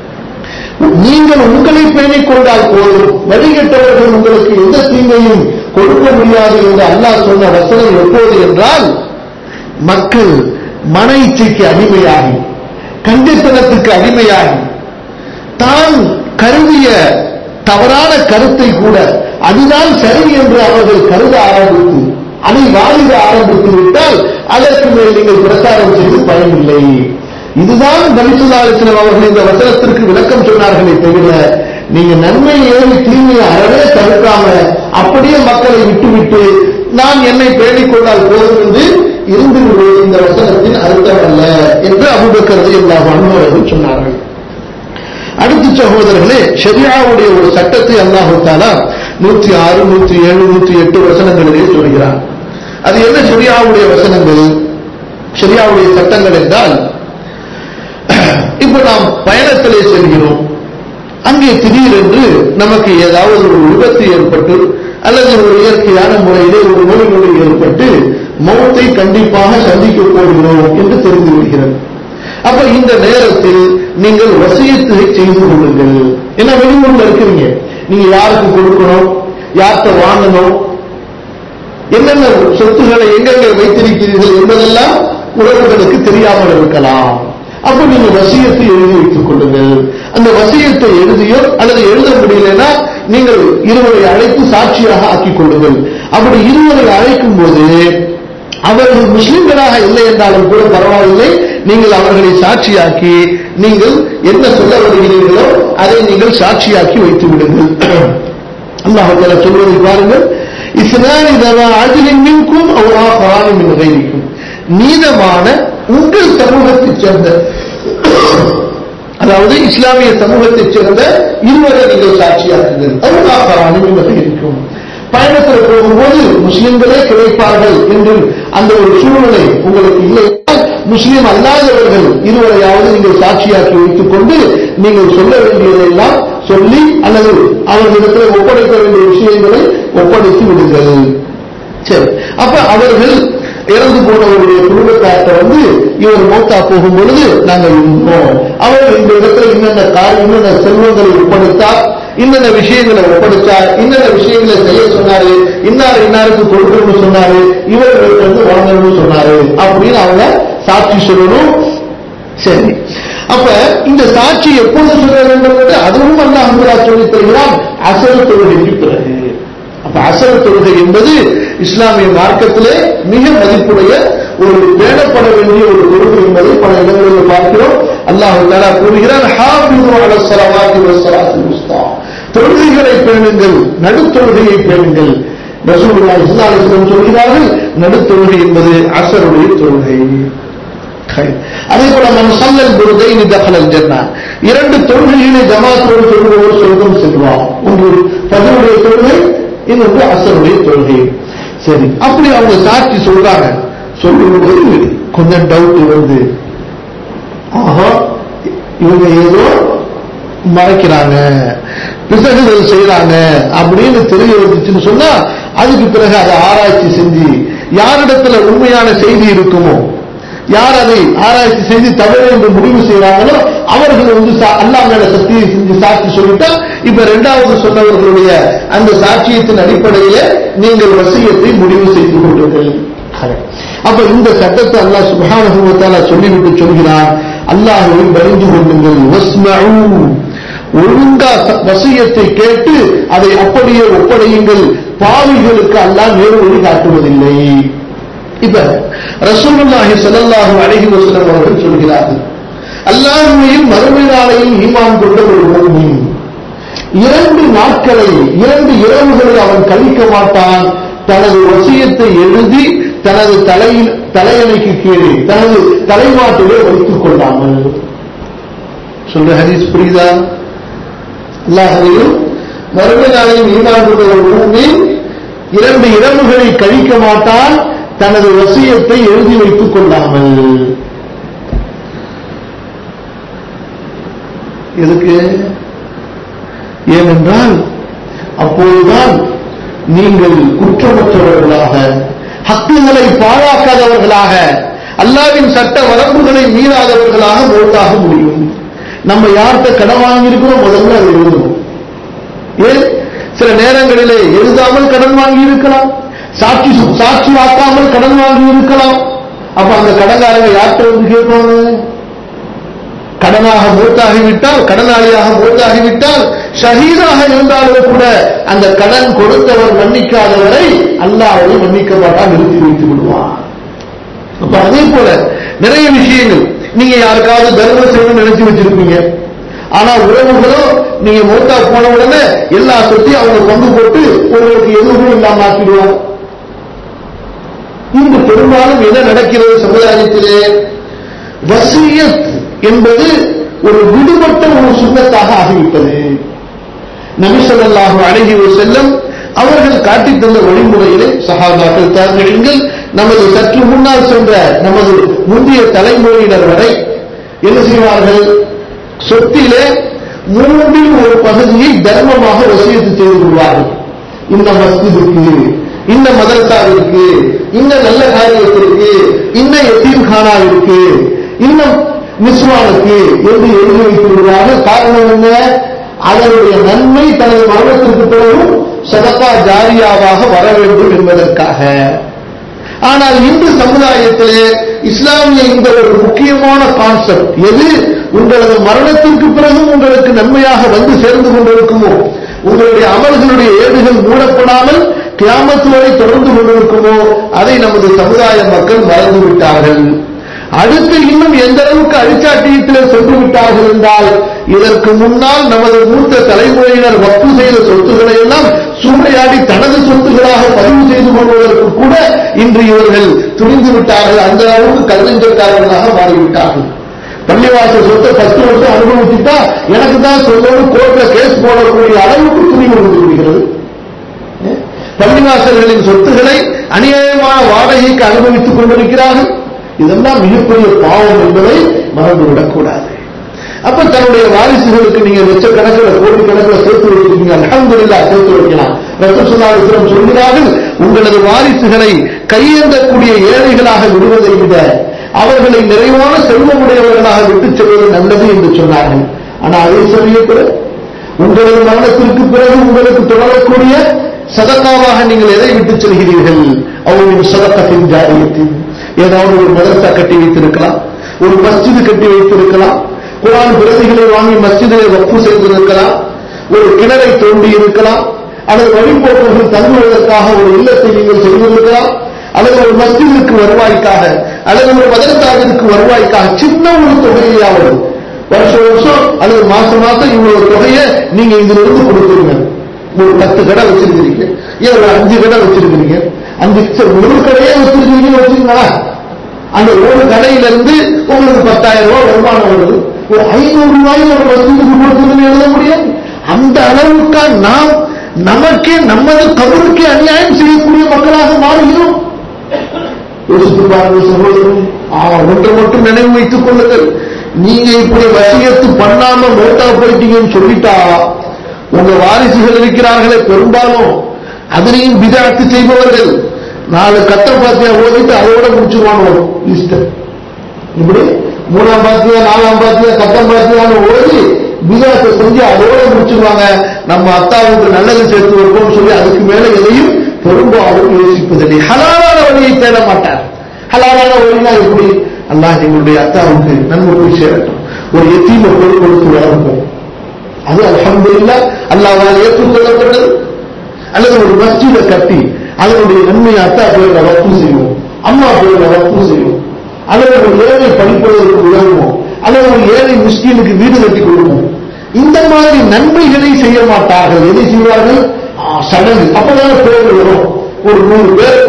நீங்கள் உங்களை பேணிக் கொண்டால் போதும் வழிகட்டவர்கள் உங்களுக்கு எந்த தீங்கையும் கொடுக்க முடியாது என்று அல்லாஹ் சொன்ன வசனம் எப்போது என்றால் மக்கள் மன இச்சைக்கு அடிமையாகி கண்டித்தனத்துக்கு அடிமையாகி தான் கருதிய தவறான கருத்தை கூட அதுதான் சரி என்று அவர்கள் கருத ஆரம்பித்து அதை வாதிட ஆரம்பித்து விட்டால் அதற்கு மேல் நீங்கள் பிரச்சாரம் செய்து பயனில்லை இதுதான் நபிசுல்லாலிஸ்லம் அவர்கள் இந்த வசனத்திற்கு விளக்கம் சொன்னார்களே தவிர நீங்க நன்மை ஏறி தீமையை அறவே தடுக்காம அப்படியே மக்களை விட்டுவிட்டு நான் என்னை பேணிக் கொண்டால் போதும் என்று இருந்து விடுவது இந்த வசனத்தின் அர்த்தம் அல்ல என்று அபுபக்கரது எல்லா அனுபவர்கள் சொன்னார்கள் அடுத்த சகோதரர்களே ஷரியாவுடைய ஒரு சட்டத்தை அல்லாஹு தாலா நூற்றி ஆறு நூற்றி ஏழு நூற்றி எட்டு வசனங்களிலே சொல்கிறார் அது என்ன ஷரியாவுடைய வசனங்கள் ஷரியாவுடைய சட்டங்கள் என்றால் இப்ப நாம் பயணத்திலே செல்கிறோம் அங்கே திடீரென்று நமக்கு ஏதாவது ஒரு விபத்து ஏற்பட்டு அல்லது ஒரு இயற்கையான முறையிலே ஒரு நோய் நொடி ஏற்பட்டு மௌத்தை கண்டிப்பாக சந்திக்க போகிறோம் என்று தெரிந்து விடுகிறது அப்ப இந்த நேரத்தில் நீங்கள் வசியத்தை செய்து கொள்ளுங்கள் ஏன்னா வெளியூர்ல இருக்கிறீங்க நீங்க யாருக்கு கொடுக்கணும் யார்கிட்ட வாங்கணும் என்னென்ன சொத்துக்களை எங்கெங்க வைத்திருக்கிறீர்கள் என்பதெல்லாம் உறவுகளுக்கு தெரியாமல் இருக்கலாம் அப்ப நீங்க வசியத்தை எழுதி வைத்துக் கொள்ளுங்கள் அந்த வசியத்தை எழுதியோ அல்லது எழுத முடியலன்னா நீங்கள் இருவரை அழைத்து சாட்சியாக ஆக்கிக் கொள்ளுங்கள் அப்படி இருவரை அழைக்கும் போது அவர்கள் முஸ்லிம்களாக இல்லை என்றாலும் கூட பரவாயில்லை நீங்கள் அவர்களை சாட்சியாக்கி நீங்கள் என்ன சொல்ல வருகிறீர்களோ அதை நீங்கள் சாட்சியாக்கி வைத்து விடுங்கள் அல்லாஹ் சொல்வதை பாருங்கள் இஸ்லாமி தவா அஜிலின் மின்கும் அவரா பராணி மின் வைக்கும் நீதமான உங்கள் சமூகத்தைச் சேர்ந்த அதாவது இஸ்லாமிய சமூகத்தைச் சேர்ந்த இருவரை நீங்கள் சாட்சியாக்குங்கள் அவரா பராணி மின் வைக்கும் பயணத்தில் போகும்போது முஸ்லிம்களே கிடைப்பார்கள் என்று அந்த ஒரு சூழ்நிலை உங்களுக்கு இல்லை முஸ்லிம் அல்லாதவர்கள் இருவரையாவது நீங்கள் சாட்சியாக்கி வைத்துக் கொண்டு நீங்கள் சொல்ல வேண்டியதெல்லாம் சொல்லி அல்லது அவர்களிடத்தில் ஒப்படைக்க வேண்டிய விஷயங்களை ஒப்படைத்து விடுங்கள் சரி அப்ப அவர்கள் இறந்து போனவருடைய குடும்பத்தார்ட்ட வந்து இவர் மௌத்தா போகும் பொழுது நாங்கள் இருந்தோம் அவர் இந்த இடத்துல இன்னென்ன கார் இன்னென்ன செல்வங்களை ஒப்படைத்தார் இன்னென்ன விஷயங்களை ஒப்படைச்சார் இன்னென்ன விஷயங்களை செய்ய சொன்னாரு இன்னார் இன்னாருக்கு கொடுக்கணும்னு சொன்னாரு இவர்களுக்கு வந்து வாங்கணும்னு சொன்னாரு அப்படின்னு அவங்க சாட்சி சொல்லணும் சரி அப்ப இந்த சாட்சி எப்பொழுது சொல்ல வேண்டும் என்று அதுவும் அல்ல அன்புலா சொல்லி தருகிறான் அசல் தொழுகைக்கு பிறகு அப்ப அசல் தொழுகை என்பது இஸ்லாமிய மார்க்கத்திலே மிக மதிப்புடைய ஒரு பேணப்பட வேண்டிய ஒரு தொழுகை என்பதை பல இடங்களில் பார்க்கிறோம் அல்லாஹு தாலா கூறுகிறான் ஹாபிது அல ஸலவாத்தி வஸ்ஸலாத்தில் உஸ்தா தொழுகைகளை பேணுங்கள் நடுத்தொழுகையை பேணுங்கள் ரசூலுல்லாஹி ஸல்லல்லாஹு அலைஹி வஸல்லம் சொல்கிறார்கள் நடுத்தொழுகை என்பது அசருடைய தொழுகை அதே போல நம் சல்லல் பொழுதை நிதகலல் ஜன்னா இரண்டு தொழுகைகளை ஜமாத்தோடு சொல்லுவோர் சொர்க்கம் செல்வார் ஒன்று பதினுடைய தொழுகை இன்னொன்று அசருடைய தொழுகை சரி அப்படி அவங்க சாட்சி சொல்றாங்க சொல்லும்போது கொஞ்சம் டவுட் வந்து ஆஹா இவங்க ஏதோ மறைக்கிறாங்க பிசகுதல் செய்யறாங்க அப்படின்னு தெரிய வந்துச்சுன்னு சொன்னா அதுக்கு பிறகு அதை ஆராய்ச்சி செஞ்சு யாரிடத்துல உண்மையான செய்தி இருக்குமோ யார் அதை ஆராய்ச்சி செய்து தவறு என்று முடிவு செய்யறாங்களோ அவர்கள் வந்து அல்லா மேல சக்தியை செஞ்சு சாட்சி சொல்லிட்டா இப்ப ரெண்டாவது சொன்னவர்களுடைய அந்த சாட்சியத்தின் அடிப்படையில நீங்கள் வசியத்தை முடிவு செய்து கொண்டீர்கள் அப்ப இந்த சட்டத்தை அல்லாஹ் சுபானுபவத்தால சொல்லிவிட்டு சொல்கிறான் அல்லாஹுவை பயந்து கொள்ளுங்கள் ஒழுங்கா வசியத்தை கேட்டு அதை அப்படியே ஒப்படையுங்கள் பாவிகளுக்கு அல்லாஹ் நேரு வழி காட்டுவதில்லை இப்ப ரசூலுல்லாஹி ஸல்லல்லாஹு அலைஹி வஸல்லம் அவர்கள் சொல்கிறார்கள் அல்லாஹ்வையும் மறுமை நாளையும் ஈமான் கொண்ட ஒரு முஃமின் இரண்டு நாட்களை இரண்டு இரவுகளை அவன் கழிக்க மாட்டான் தனது வசியத்தை எழுதி தனது தலையில் தலையணைக்கு கீழே தனது தலைமாட்டிலே வைத்துக் கொள்ளாமல் சொல்ற ஹதீஸ் புரியுதா அல்லாஹையும் மறுமை நாளையும் ஈமான் கொண்ட ஒரு முஃமின் இரண்டு இரவுகளை கழிக்க மாட்டான் தனது வசியத்தை எழுதி வைத்துக் கொள்ளாமல் எதுக்கு ஏனென்றால் அப்போதுதான் நீங்கள் குற்றமற்றவர்களாக ஹக்குகளை பாழாக்காதவர்களாக அல்லாவின் சட்ட வரம்புகளை மீறாதவர்களாக மௌத்தாக முடியும் நம்ம யார்கிட்ட கடன் வாங்கியிருக்கிறோம் முதல்ல அதை எழுதணும் ஏன் சில நேரங்களிலே எழுதாமல் கடன் வாங்கி இருக்கலாம் சாட்சி சாட்சி வாக்காமல் கடன் வாங்கி இருக்கலாம் அப்ப அந்த கடன்காரங்க யார்கிட்ட வந்து கேட்பாங்க கடனாக மூத்தாகிவிட்டால் கடனாளியாக மூத்தாகிவிட்டால் ஷஹீதாக இருந்தாலும் கூட அந்த கடன் கொடுத்தவர் மன்னிக்காதவரை அல்லாஹ் அவரை மன்னிக்க மாட்டால் நிறுத்தி வைத்து விடுவான் அப்ப அதே போல நிறைய விஷயங்கள் நீங்க யாருக்காவது தர்மம் செய்யணும்னு நினைச்சு வச்சிருப்பீங்க ஆனா உறவுகளோ நீங்க மூத்தா போன உடனே எல்லா சொத்தையும் அவங்க பங்கு போட்டு உங்களுக்கு எதுவும் இல்லாம ஆக்கிடுவாங்க இன்று பெரும்பாலும் என்ன நடக்கிறது சமுதாயத்திலே வசியத் என்பது ஒரு விடுபட்ட ஒரு சுண்ணத்தாக ஆகிவிட்டது நபிசல்லாஹு அழகி செல்லம் அவர்கள் காட்டித் தந்த வழிமுறையிலே சஹாபாக்கள் தாங்கள் நமது சற்று முன்னால் சென்ற நமது முந்தைய தலைமுறையினர் வரை என்ன செய்வார்கள் சொத்திலே மூன்றில் ஒரு பகுதியை தர்மமாக வசியத்து செய்து கொள்வார்கள் இந்த மஸ்ஜிதுக்கு இந்த மதரசாவிற்கு இந்த நல்ல காரியத்திற்கு இந்த எத்தீம் கானாவிற்கு இந்த நிஸ்வானுக்கு என்று எழுதி வைத்திருக்கிறார்கள் காரணம் என்ன அதனுடைய நன்மை தனது மரணத்திற்கு பிறகும் சதப்பா ஜாரியாவாக வர வேண்டும் என்பதற்காக ஆனால் இந்து சமுதாயத்திலே இஸ்லாமிய இந்த ஒரு முக்கியமான கான்செப்ட் எது உங்களது மரணத்திற்கு பிறகும் உங்களுக்கு நன்மையாக வந்து சேர்ந்து கொண்டிருக்குமோ உங்களுடைய அமல்களுடைய ஏடுகள் மூடப்படாமல் கியாமத்து வரை தொடர்ந்து கொண்டிருக்குமோ அதை நமது சமுதாய மக்கள் மறந்து விட்டார்கள் அடுத்து இன்னும் எந்த அளவுக்கு அழிச்சாட்டியத்திலே சென்று விட்டார்கள் என்றால் இதற்கு முன்னால் நமது மூத்த தலைமுறையினர் வப்பு செய்த சொத்துக்களை எல்லாம் சூறையாடி தனது சொத்துக்களாக பதிவு செய்து கொள்வதற்கு கூட இன்று இவர்கள் துணிந்து விட்டார்கள் அந்த அளவுக்கு கல்வெஞ்சக்காரர்களாக மாறிவிட்டார்கள் பள்ளிவாசல் சொத்தை பத்து வருஷம் அனுபவிச்சுட்டா எனக்கு தான் சொல்லணும் கோர்ட்ல கேஸ் போடக்கூடிய அளவுக்கு துணிவு வந்து விடுகிறது பள்ளிவாசல்களின் சொத்துக்களை அநியாயமான வாடகைக்கு அனுபவித்துக் கொண்டிருக்கிறார்கள் இதெல்லாம் மிகப்பெரிய பாவம் என்பதை மறந்துவிடக் கூடாது அப்ப தன்னுடைய வாரிசுகளுக்கு நீங்க லட்சக்கணக்கில் கோடிக்கணக்கில் சேர்த்து வைக்கிறீங்க அலமதுல்லா சேர்த்து வைக்கலாம் ரசூலுல்லாஹி சொல்கிறார்கள் உங்களது வாரிசுகளை கையேந்தக்கூடிய ஏழைகளாக விடுவதை விட அவர்களை நிறைவான செல்வமுடையவர்களாக விட்டுச் செல்வது நல்லது என்று சொன்னார்கள் ஆனா அதே சமயத்தில் உங்களது மரணத்திற்கு பிறகு உங்களுக்கு தொடரக்கூடிய சதக்காவாக நீங்கள் எதை விட்டுச் செல்கிறீர்கள் அவர்களின் சதக்கத்தின் ஜாரியத்தின் ஏதாவது ஒரு மதரசா கட்டி வைத்திருக்கலாம் ஒரு மஸ்ஜிது கட்டி வைத்திருக்கலாம் குரான் பிரதிகளை வாங்கி மஸ்ஜிதை வப்பு செய்திருக்கலாம் ஒரு கிணறை தோண்டி இருக்கலாம் அல்லது வழிபோக்கர்கள் தங்குவதற்காக ஒரு இல்லத்தை நீங்கள் செய்திருக்கலாம் அல்லது ஒரு மஸ்ஜிதுக்கு வருவாய்க்காக அல்லது ஒரு மதரசாவிற்கு வருவாய்க்காக சின்ன ஒரு தொகையாவது வருஷம் வருஷம் அல்லது மாசம் மாசம் இவ்வளவு தொகையை நீங்க இதுல இருந்து கொடுத்துருங்க ஒரு பத்து கடை வச்சிருக்கிறீங்க ஏன் ஒரு அஞ்சு கடை வச்சிருக்கிறீங்க அஞ்சு ஒரு கடையே வச்சிருக்கீங்கன்னு வச்சுக்கோங்களா அந்த ஒரு கடையில இருந்து உங்களுக்கு பத்தாயிரம் ரூபாய் வருமானம் வருது ஒரு ஐநூறு ரூபாய் ஒரு வசதிக்கு கொடுக்குதுன்னு எழுத முடியாது அந்த அளவுக்கா நாம் நமக்கே நமது கபருக்கே அநியாயம் செய்யக்கூடிய மக்களாக மாறுகிறோம் யோசித்து பாருங்கள் சகோதரன் ஒன்றை மட்டும் நினைவு வைத்துக் கொள்ளுங்கள் நீங்க இப்படி வசியத்து பண்ணாம மோட்டா போயிட்டீங்கன்னு சொல்லிட்டா உங்க வாரிசுகள் இருக்கிறார்களே பெரும்பாலும் அதனையும் விதாத்து செய்பவர்கள் நாலு கத்த பாத்தியா ஓதிட்டு அதோட முடிச்சுருவாங்க லிஸ்ட் இப்படி மூணாம் பாத்தியா நாலாம் பாத்தியா கத்தம் பாத்தியான்னு ஓதி விதாத்தை செஞ்சு அதோட முடிச்சுருவாங்க நம்ம அத்தாவுக்கு நல்லது சேர்த்து வைப்போம்னு சொல்லி அதுக்கு மேல எதையும் பெரும்பாலும் யோசிப்பதில்லை ஹலாலான வழியை தேட மாட்டார் ஹலாலான வழினா எப்படி அல்லாஹ் எங்களுடைய அத்தாவுக்கு நன்மை போய் சேரட்டும் ஒரு எத்தீமை பொருள் கொடுத்து வளர்ப்போம் அது அலமதுல்லா அல்லாவால் ஏற்றுக்கொள்ளப்பட்டது அல்லது ஒரு மஸ்ஜிதை கட்டி அதனுடைய நன்மையை அத்தா பேர்ல வப்பு செய்வோம் அம்மா பேர்ல வப்பு செய்வோம் அல்லது ஒரு ஏழை படிப்பதற்கு உதவுவோம் அல்லது ஒரு ஏழை முஸ்லீமுக்கு வீடு கட்டி கொடுப்போம் இந்த மாதிரி நன்மைகளை செய்ய மாட்டார்கள் எதை செய்வார்கள் சடங்கு அப்பதான பேர் வரும் ஒரு நூறு பேர்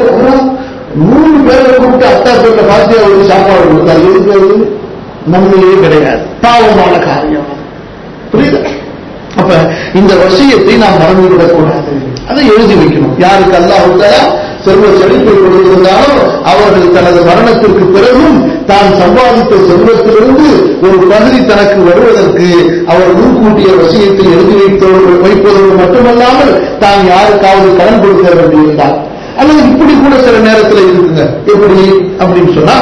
நூறு பேரை கூப்பிட்டு அத்தா பேர்ல பாத்தியா ஒரு சாப்பாடு கொடுத்தா எதுக்கு அது நன்மையே கிடையாது பாவமான காரியம் புரியுதா அப்ப இந்த வசியத்தை நாம் மறந்துவிடக் கூடாது அதை எழுதி வைக்கணும் யாருக்கு அல்லாஹ் செல்வ செழிப்பை கொடுத்திருந்தாலும் அவர்கள் தனது மரணத்திற்கு பிறகும் தான் சம்பாதித்த செல்வத்திலிருந்து ஒரு பகுதி தனக்கு வருவதற்கு அவர் முன்கூட்டிய விஷயத்தில் எழுதி வைத்தோடு வைப்பதோடு மட்டுமல்லாமல் தான் யாருக்காவது கடன் கொடுக்க வேண்டியிருந்தார் அல்லது இப்படி கூட சில நேரத்தில் இருக்குங்க எப்படி அப்படின்னு சொன்னா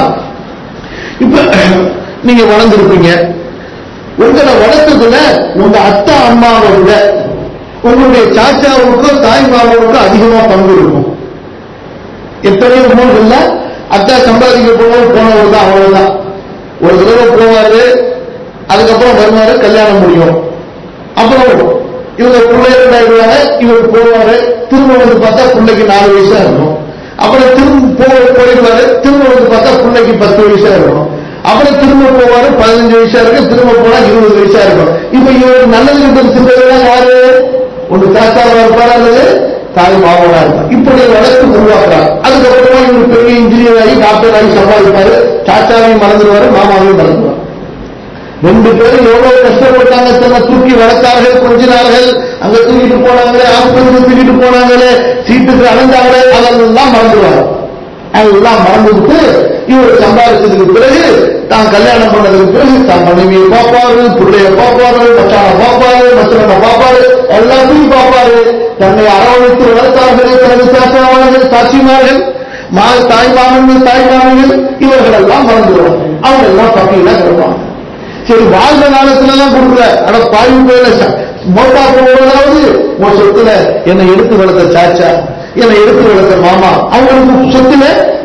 இப்ப நீங்க வளர்ந்துருப்பீங்க உங்களை வளர்த்ததுல உங்க அத்தா அம்மாவை விட உங்களுடைய சாச்சாவுக்கும் தாய் மாமாவுக்கும் அதிகமா பங்கு இருக்கும் எத்தனையோ ஊர்கள்ல அத்தா சம்பாதிக்க போனவர் போனவர் தான் அவ்வளவுதான் ஒரு தடவை போவாரு அதுக்கப்புறம் வருவாரு கல்யாணம் முடியும் அப்புறம் இவங்க பிள்ளைகள் ஆயிடுவாங்க இவர் போவாரு திரும்ப வந்து பார்த்தா பிள்ளைக்கு நாலு வயசா இருக்கும் அப்புறம் திரும்ப போ- போயிடுவாரு திரும்ப வந்து பார்த்தா பிள்ளைக்கு பத்து வயசா இருக்கும் அப்புறம் திரும்ப போவாரு பதினஞ்சு வயசா இருக்கு திரும்ப போனா இருபது வயசா இருக்கும் இப்ப இவர் நல்லது இருப்பது சிந்தனை யாரு ஒன்று தாத்தாவா இருப்பார் அல்லது தாய் மாமனா இருப்பார் இப்படி வளர்த்து உருவாக்குறார் அதுக்கப்புறமா இவர் பெரிய இன்ஜினியர் ஆகி டாக்டர் ஆகி சம்பாதிப்பாரு தாத்தாவையும் மறந்துடுவாரு மாமாவையும் மறந்துடுவார் ரெண்டு பேரும் எவ்வளவு கஷ்டப்பட்டாங்க தன்னை தூக்கி வளர்த்தார்கள் கொஞ்சினார்கள் அங்க தூக்கிட்டு போனாங்களே ஆஸ்பத்திரி தூக்கிட்டு போனாங்களே சீட்டுக்கு அலைஞ்சாங்களே அதெல்லாம் மறந்துடுவாங்க அதெல்லாம் மறந்துவிட்டு இவர் சம்பாதிச்சதுக்கு பிறகு தான் கல்யாணம் பண்ணதுக்கு பிறகு தான் மனைவியை பார்ப்பாரு பிள்ளைய பார்ப்பாரு மச்சான பார்ப்பாரு மச்சனை பார்ப்பாரு எல்லாத்தையும் பார்ப்பாரு தன்னை அரவணைத்து வளர்த்தார்களே தனது சாட்சியாளர்கள் சாட்சிமார்கள் மா தாய் மாமன்கள் தாய் மாமன்கள் இவர்கள் எல்லாம் மறந்துடுவாங்க அவங்க எல்லாம் பட்டியலா கிடப்பாங்க சரி வாழ்ந்த காலத்துல எல்லாம் கொடுக்கல அட பாய்வு போயில மோட்டா போவதாவது உன் சொத்துல என்னை எடுத்து வளர்த்த சாச்சா என்னை எடுத்து வளர்த்த மாமா அவங்களுக்கு சொத்துல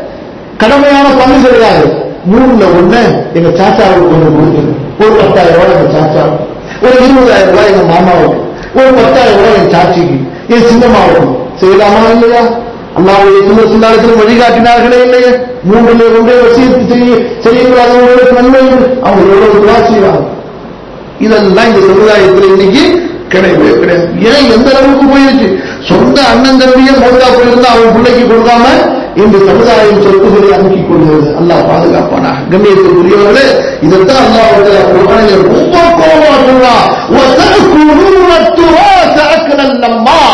கடமையான பங்கு கிடையாது மூணுல ஒண்ணு எங்க சாச்சாவுக்கு கொஞ்சம் கொடுத்துரு ஒரு பத்தாயிரம் ரூபாய் எங்க சாச்சா ஒரு இருபதாயிரம் ரூபாய் எங்க மாமாவுக்கு ஒரு பத்தாயிரம் ரூபாய் என் சாட்சிக்கு என் சின்னம்மாவுக்கு செய்யலாமா இல்லையா அல்லாவுடைய சின்ன சின்னாலத்தில் வழிகாட்டினார்களே இல்லையே மூன்றுல ஒன்றே வசியத்து செய்ய செய்யக்கூடாதவங்களுக்கு நன்மை அவங்க எவ்வளவு துவா செய்வாங்க இதெல்லாம் இந்த சமுதாயத்தில் இன்னைக்கு கிடையவே கிடையாது ஏன் எந்த அளவுக்கு போயிருச்சு சொந்த அண்ணன் தம்பியை மோதா போயிருந்தா அவன் பிள்ளைக்கு கொடுக்காம இந்த சமுதாயம் சொத்துக்களை அமுக்கிக் கொள்கிறது அல்லாஹ் பாதுகாப்பானா கண்ணியத்துக்குரியவர்களே இதைத்தான் அல்லாஹ் வந்து குர்ஆனில் ரொம்ப கோபமா சொல்றான் وَتَأْكُلُونَ التُّرَاثَ أَكْلًا لَمًّا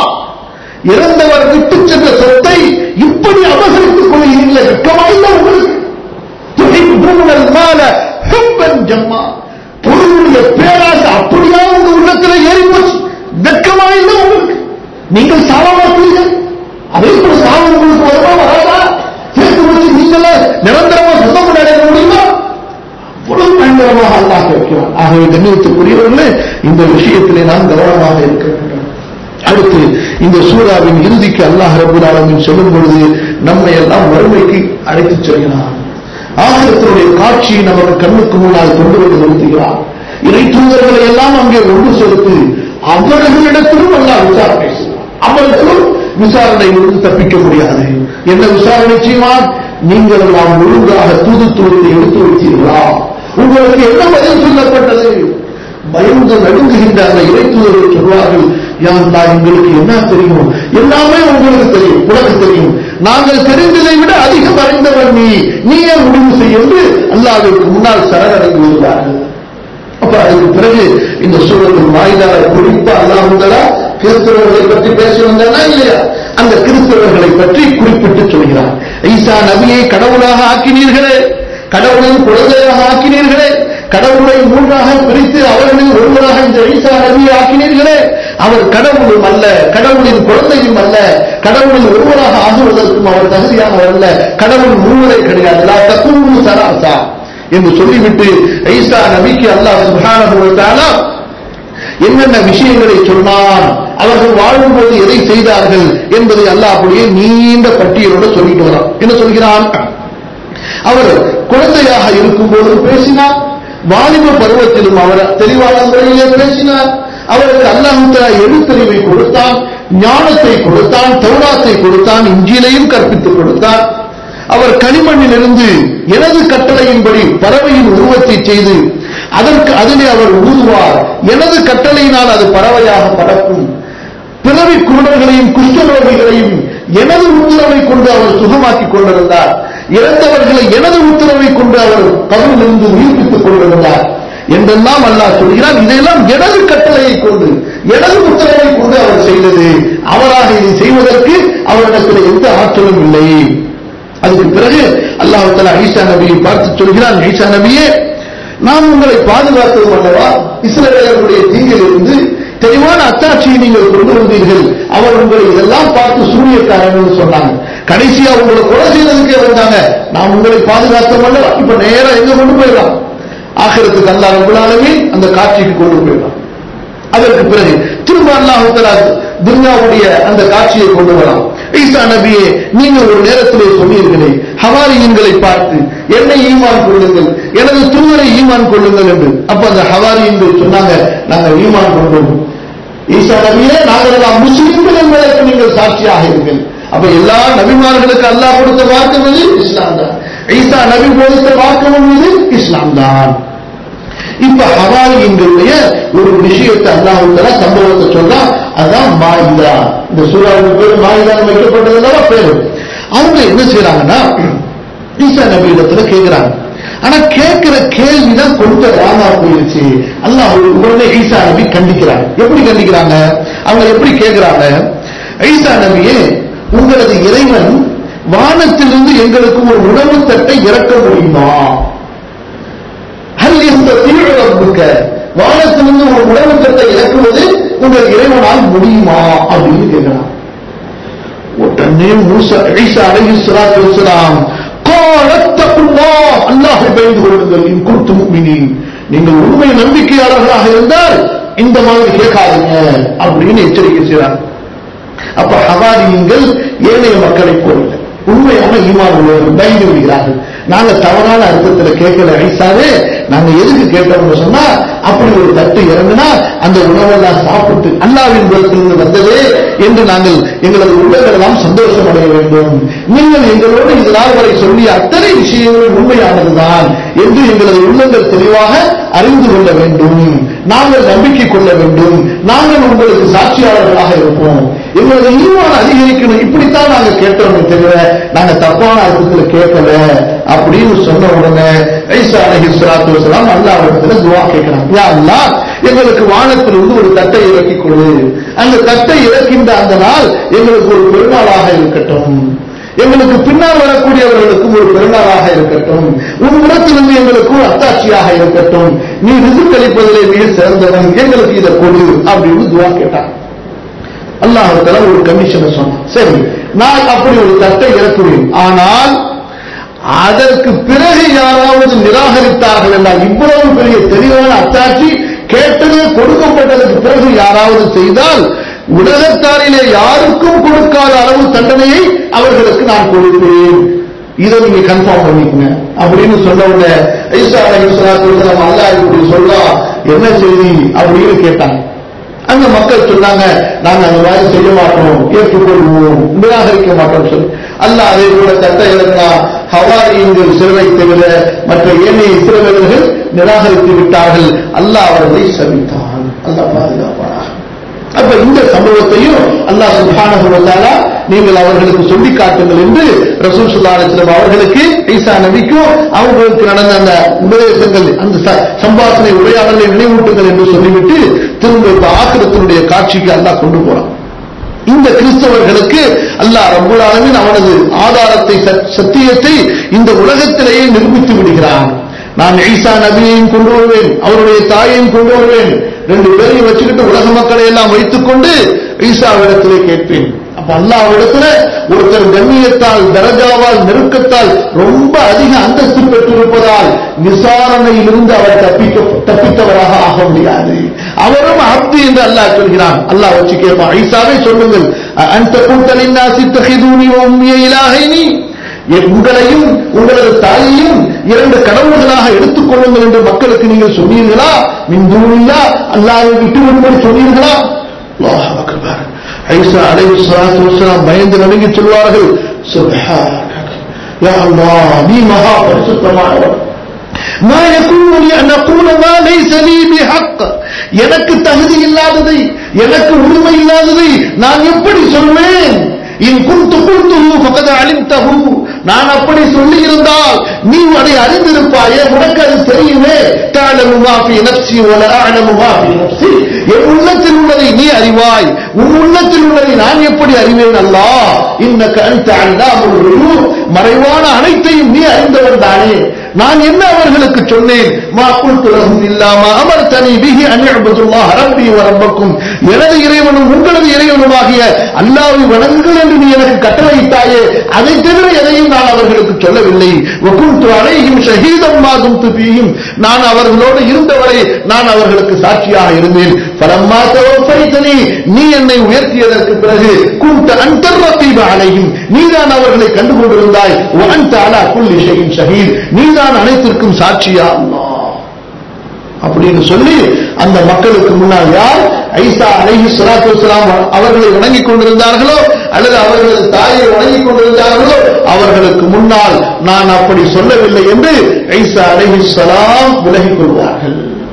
இறந்தவர் விட்டு சென்ற சொத்தை இப்படி அபகரித்துக் கொள்கிறீர்கள் வெட்கமாயில்ல உங்களுக்கு துஹிப்பூன المال حُبًّا جَمًّا பொருளுடைய பேராசை அப்படியா உங்க உள்ளத்துல ஏறி போச்சு வெட்கமாயில்ல உங்களுக்கு நீங்கள் சாவமாட்டீர்கள் அதே போல சாவு உங்களுக்கு வருமா வராதா சேர்த்து வச்சு நீங்களே நிரந்தரமா சொந்தம் கொண்டாட முடியுமா அவ்வளவு பயங்கரமாக அல்லாஹ் வைக்கிறான் ஆகவே கண்ணியத்துக்குரியவர்களே இந்த விஷயத்திலே நாம் கவனமாக இருக்க வேண்டும் அடுத்து இந்த சூறாவின் இறுதிக்கு அல்லாஹ் ரபுல் ஆலமின் சொல்லும் பொழுது நம்மை எல்லாம் வறுமைக்கு அழைத்துச் செல்கிறான் ஆகிரத்தினுடைய காட்சியை நமக்கு கண்ணுக்கு முன்னால் கொண்டு வந்து நிறுத்துகிறார் இறை தூதர்களை எல்லாம் அங்கே ஒன்று செலுத்து அவர்களிடத்திலும் அல்லாஹ் விசாரணை செய்வார் அவர்களும் விசாரணையிலிருந்து தப்பிக்க முடியாது என்ன விசாரணை செய்வான் நீங்கள் எல்லாம் ஒழுங்காக தூதுத்துவத்தை எடுத்து வைத்தீர்களா உங்களுக்கு என்ன பதில் சொல்லப்பட்டது பயந்து நடுங்குகின்ற அந்த இறைத்துவர்கள் சொல்வார்கள் யாருந்தா எங்களுக்கு என்ன தெரியும் எல்லாமே உங்களுக்கு தெரியும் உனக்கு தெரியும் நாங்கள் தெரிந்ததை விட அதிகம் அறிந்தவன் நீ நீயே முடிவு செய்ய என்று அல்லாவிற்கு முன்னால் சரணடைந்து வருவார்கள் அப்ப அதுக்கு பிறகு இந்த சூழலில் வாயிலாக குறிப்பா அல்லாஹுங்களா கிறிஸ்தவர்களை பற்றி பேசி வந்தானா இல்லையா அந்த கிறிஸ்தவர்களை பற்றி குறிப்பிட்டு சொல்கிறார் ஈசா நபியை கடவுளாக ஆக்கினீர்களே கடவுளின் குழந்தையாக ஆக்கினீர்களே கடவுளை மூன்றாக பிரித்து அவர்களில் ஒருவராக இந்த ஈசா நபியை ஆக்கினீர்களே அவர் கடவுளும் அல்ல கடவுளின் குழந்தையும் அல்ல கடவுளின் ஒருவராக ஆகுவதற்கும் அவர் தகுதியானவர் அல்ல கடவுள் முழுவதை கிடையாது லா தகுன்னு சராசா என்று சொல்லிவிட்டு ஈசா நபிக்கு அல்லாஹ் சுப்ஹானஹு வ தஆலா என்னென்ன விஷயங்களை சொன்னான் அவர்கள் வாழும்போது எதை செய்தார்கள் என்பதை அல்லாஹ் அப்படியே நீண்ட பட்டியலோடு சொல்லிட்டு வரான் என்ன சொல்கிறான் அவர் குழந்தையாக இருக்கும்போது பேசினார் வாலிப பருவத்திலும் அவர் தெளிவான முறையிலே பேசினார் அவருக்கு அல்லாஹ் எழுத்தறிவை கொடுத்தான் ஞானத்தை கொடுத்தான் தௌராத்தை கொடுத்தான் இஞ்சிலையும் கற்பித்துக் கொடுத்தான் அவர் களிமண்ணிலிருந்து எனது கட்டளையின்படி பறவையின் உருவத்தை செய்து அதற்கு அதிலே அவர் ஊதுவார் எனது கட்டளையினால் அது பறவையாக பறக்கும் பிறவி குருடர்களையும் குஷ்டரோகிகளையும் எனது உத்தரவை கொண்டு அவர் சுகமாக்கிக் கொண்டிருந்தார் இறந்தவர்களை எனது உத்தரவை கொண்டு அவர் கவிலிருந்து உயிர்ப்பித்துக் கொண்டிருந்தார் என்றெல்லாம் அல்லாஹ் சொல்கிறார் இதையெல்லாம் எனது கட்டளையை கொண்டு எனது உத்தரவை கொண்டு அவர் செய்தது அவராக இதை செய்வதற்கு அவரிடத்தில் எந்த ஆற்றலும் இல்லை அதுக்கு பிறகு அல்லாஹ் தலா ஈசா நபியை பார்த்து சொல்கிறான் ஈசா நபியே நான் உங்களை பாதுகாத்தது அல்லவா இஸ்ரவேலர்களுடைய தீங்கில் இருந்து தெளிவான அத்தாட்சியை நீங்கள் கொண்டு வந்தீர்கள் அவர் உங்களை இதெல்லாம் பார்த்து சூரியக்காரன் சொன்னாங்க கடைசியா உங்களை கொலை செய்வதற்கே வந்தாங்க நான் உங்களை பாதுகாத்தோம் அல்லவா இப்ப நேரா எங்க கொண்டு போயிடலாம் ஆகிரத்துக்கு அல்லா ரபுல்லாலுமே அந்த காட்சிக்கு கொண்டு போயிடலாம் அதற்கு பிறகு திரும்ப அல்லாஹுத்தலா துன்யாவுடைய அந்த காட்சியை கொண்டு வரலாம் ஈசா நபியே நீங்க ஒரு நேரத்திலே சொன்னீர்களே ஹவாரியன்களை பார்த்து என்னை ஈமான் கொள்ளுங்கள் எனது தூதரை ஈமான் கொள்ளுங்கள் என்று அப்ப அந்த ஹவாரியன்கள் சொன்னாங்க நாங்கள் ஈமான் கொண்டோம் ஈசா நபியே நாங்கள் எல்லாம் முஸ்லிம்கள் என்பதற்கு நீங்கள் சாட்சியாக இருங்கள் அப்ப எல்லா நபிமார்களுக்கு அல்லாஹ் கொடுத்த மார்க்கம் எது இஸ்லாம் தான் ஈசா நபி போதித்த மார்க்கம் எது இஸ்லாம் தான் இப்ப ஹவாரியின்களுடைய ஒரு விஷயத்தை அல்லாஹ் சம்பவத்தை சொன்னா அதுதான் மாயிதா இந்த சூறாவுக்கு பேர் மாயிதான் வைக்கப்பட்டது அல்லவா பேரு அவங்க என்ன செய்யறாங்கன்னா ஈசா நபி இடத்துல கேட்கிறாங்க ஆனா கேட்கிற கேள்விதான் கொஞ்சம் ராமா போயிருச்சு அல்லாஹ் உடனே ஈசா நபி கண்டிக்கிறாங்க எப்படி கண்டிக்கிறாங்க அவங்க எப்படி கேட்கிறாங்க ஈசா நபியே உங்களது இறைவன் வானத்திலிருந்து எங்களுக்கு ஒரு உணவு தட்டை இறக்க முடியுமா ஹல் இந்த தீவிரப்புக்க வானத்திலிருந்து ஒரு உணவு தட்டை இறக்குவது உங்கள் இறைவனால் முடியுமா அப்படின்னு கேட்கிறான் உடனே மூசா ஈசா அலைஹி ஸலாத்து வஸலாம் காலத்தகுல்லா அல்லாஹ்வை பயந்து கொள்ளுங்கள் இன் குன்தும் முஃமினீன் நீங்கள் உண்மை நம்பிக்கையாளர்களாக இருந்தால் இந்த மாதிரி கேட்காதீங்க அப்படின்னு எச்சரிக்கை செய்றாங்க அப்ப ஹவாரியுங்கள் ஏனைய மக்களை போல உண்மையான ஈமான் உள்ளவர்கள் பயந்து விடுகிறார்கள் நாங்க தவறான அர்த்தத்துல கேட்கல ஐசாவே நாங்க எதுக்கு கேட்டோம்னு சொன்னா அப்படி ஒரு தட்டு இறங்குனா அந்த உணவெல்லாம் சாப்பிட்டு அல்லாவின் புறத்திலிருந்து வந்ததே என்று நாங்கள் எங்களது உள்ளங்கள் எல்லாம் சந்தோஷம் அடைய வேண்டும் நீங்கள் எங்களோடு இந்த நாள் வரை சொல்லிய அத்தனை விஷயங்களும் உண்மையானதுதான் என்று எங்களது உள்ளங்கள் தெளிவாக அறிந்து கொள்ள வேண்டும் நாங்கள் நம்பிக்கை கொள்ள வேண்டும் நாங்கள் உங்களுக்கு சாட்சியாளர்களாக இருப்போம் எங்களது ஈவான் அதிகரிக்கணும் இப்படித்தான் நாங்க கேட்டோமே தவிர நாங்க தப்பான அர்த்தத்துல கேட்கல அப்படின்னு சொன்ன உடனே ஐசா அலஹி சலாத்து வசலாம் அல்லாவிடத்துல துவா கேட்கிறாங்க யா அல்லாஹ் எங்களுக்கு வானத்திலிருந்து ஒரு தட்டை இறக்கி கொடு அந்த தட்டை இறக்கின்ற அந்த நாள் எங்களுக்கு ஒரு பெருநாளாக இருக்கட்டும் எங்களுக்கு பின்னால் வரக்கூடியவர்களுக்கும் ஒரு பெருநாளாக இருக்கட்டும் உன் புறத்திலிருந்து எங்களுக்கு ஒரு அத்தாட்சியாக இருக்கட்டும் நீ ரிசுக் அளிப்பதிலே மிக சிறந்தவன் எங்களுக்கு இதை கொடு அப்படின்னு துவா கேட்டான் அல்லாஹால ஒரு கமிஷனை சொன்னான் சரி நான் அப்படி ஒரு தட்டை இறக்குவேன் ஆனால் அதற்கு பிறகு யாராவது நிராகரித்தார்கள் என்றால் இவ்வளவு பெரிய தெளிவான அத்தாட்சி கேட்டது கொடுக்கப்பட்டதற்கு பிறகு யாராவது செய்தால் உலகத்தாரிலே யாருக்கும் கொடுக்காத அளவு தண்டனையை அவர்களுக்கு நான் கொடுப்பேன் இதை நீங்க கன்ஃபார்ம் பண்ணிக்கங்க அப்படின்னு சொன்ன உடனே ஐசா அலைஹிஸ்ஸலாத்து அல்லாஹ் இப்படி சொல்லா என்ன செய்தி அப்படின்னு கேட்டாங்க அந்த மக்கள் சொன்னாங்க நாங்க அந்த மாதிரி செய்ய மாட்டோம் ஏற்றுக்கொள்வோம் நிராகரிக்க மாட்டோம் சொல்லி அல்லாஹ் அதே போல சட்ட இறங்கினா ஹவாரியுங்கள் சிறுவை தவிர மற்ற ஏனைய சிறுவர்கள் நிராகரித்து விட்டார்கள் அல்லாஹ் அவர்களை சவித்தான் அல்லாஹ் பாதுகாப்பானாக அப்ப இந்த சம்பவத்தையும் அல்லாஹ் சுப்ஹானஹு வ தஆலா நீங்கள் அவர்களுக்கு சொல்லி காட்டுங்கள் என்று ரசூல் ஸல்லல்லாஹு அலைஹி வஸல்லம் அவர்களுக்கு ஈசா நபிக்கும் அவர்களுக்கு நடந்த அந்த உபதேசங்கள் அந்த ச- சம்பாஷணை உரையாடலை நினைவூட்டுங்கள் என்று சொல்லிவிட்டு திரும்ப இப்ப ஆக்கிரத்தினுடைய காட்சிக்கு அல்லாஹ் கொண்டு போறான் இந்த கிறிஸ்தவர்களுக்கு அல்லாஹ் ரப்பல் ஆலமீன் அவனது ஆதாரத்தை சத்- சத்தியத்தை இந்த உலகத்திலேயே நிரூபித்து விடுகிறான் நான் ஈசா நபியையும் கொண்டு வருவேன் அவருடைய தாயையும் கொண்டு வருவேன் ரெண்டு பேரையும் வச்சுக்கிட்டு உலக மக்களை எல்லாம் வைத்துக்கொண்டு ஈசாவிடத்திலே கேட்பேன் அப்ப அல்லாவிடத்துல ஒருத்தர் கண்ணியத்தால் தரஜாவால் நெருக்கத்தால் ரொம்ப அதிக அந்தஸ்து பெற்றிருப்பதால் விசாரணையிலிருந்து அவர் தப்பிக்க தப்பித்தவராக ஆக முடியாது அவரும் அப்து என்று அல்லாஹ் சொல்கிறான் அல்லாஹ் வச்சு கேட்பான் ஈசாவே சொல்லுங்கள் அந்த கூட்டலின் நாசித்தகிதூனி உம்மிய இலாகைனி உங்களையும் உங்களது தாயையும் இரண்டு கடவுள்களாக எடுத்துக் கொள்ளுங்கள் என்று மக்களுக்கு நீங்கள் சொன்னீர்களா மின்தூனில்லா அல்லாஹ்வை விட்டு விடும்படி சொன்னீர்களா அல்லாஹ் அக்பர் ஐசா அலைஹி ஸலாத்து வஸலாம் பயந்து நடுங்கி சொல்வார்கள் சுப்ஹானக் யா அல்லாஹ் நீ மகா பரிசுத்தமானவர் ما يكون لي أن أقول ما ليس لي بحق எனக்கு தகுதி இல்லாததை எனக்கு உரிமை இல்லாததை நான் எப்படி சொல்வேன் இன் குந்து குந்துஹு ஃபகத் அலிம்தஹு நான் அப்படி சொல்லி இருந்தால் நீ அதை அறிந்திருப்பாயே உனக்கு அது தெரியுமே தஅலமு மா ஃபீ நஃப்ஸி வல அஅலமு மா ஃபீ நஃப்ஸி என் உள்ளத்தில் உள்ளதை நீ அறிவாய் உன் உள்ளத்தில் உள்ளதை நான் எப்படி அறிவேன் அல்லாஹ் இன்னக அன்த அல்லாஹுல் குயூப் மறைவான அனைத்தையும் நீ அறிந்தவன் தானே நான் என்ன அவர்களுக்கு சொன்னேன் மா குல்து லஹும் இல்லாம அமர்தனி பிஹி அன் இஅ்புதுல்லாஹ ரப்பி வ ரப்பக்கும் எனது இறைவனும் உங்களது இறைவனுமாகிய அல்லாஹ்வை வணங்குங்கள் என்று நீ எனக்கு கட்டளையிட்டாயே அதை தவிர எதையும் நான் அவர்களுக்கு சொல்லவில்லை வகுந்து அலைஹிம் ஷஹீதம் மா குந்து ஃபீஹிம் நான் அவர்களோடு இருந்தவரை நான் அவர்களுக்கு சாட்சியாக இருந்தேன் ஃபலம்மா தவஃபைதனி நீ என்னை உயர்த்தியதற்கு பிறகு குந்த அன்தர் ரத்தீப அலைஹிம் நீதான் அவர்களை கண்டு கொண்டிருந்தாய் வ அன்த அலா குல்லி ஷைஇன் ஷஹீத் நீதான் அனைத்திற்கும் சாட்சியா அல்லாஹ் அப்படின்னு சொல்லி அந்த மக்களுக்கு முன்னால் யார் ஐசா அலைஹி ஸலாத்து வஸலாம் அவர்களை வணங்கிக் கொண்டிருந்தார்களோ அல்லது அவர்களது தாயை வணங்கிக் கொண்டிருந்தார்களோ அவர்களுக்கு முன்னால் நான் அப்படி சொல்லவில்லை என்று ஐசா அலைஹி ஸலாம் விலகிக் கொள்வார்கள்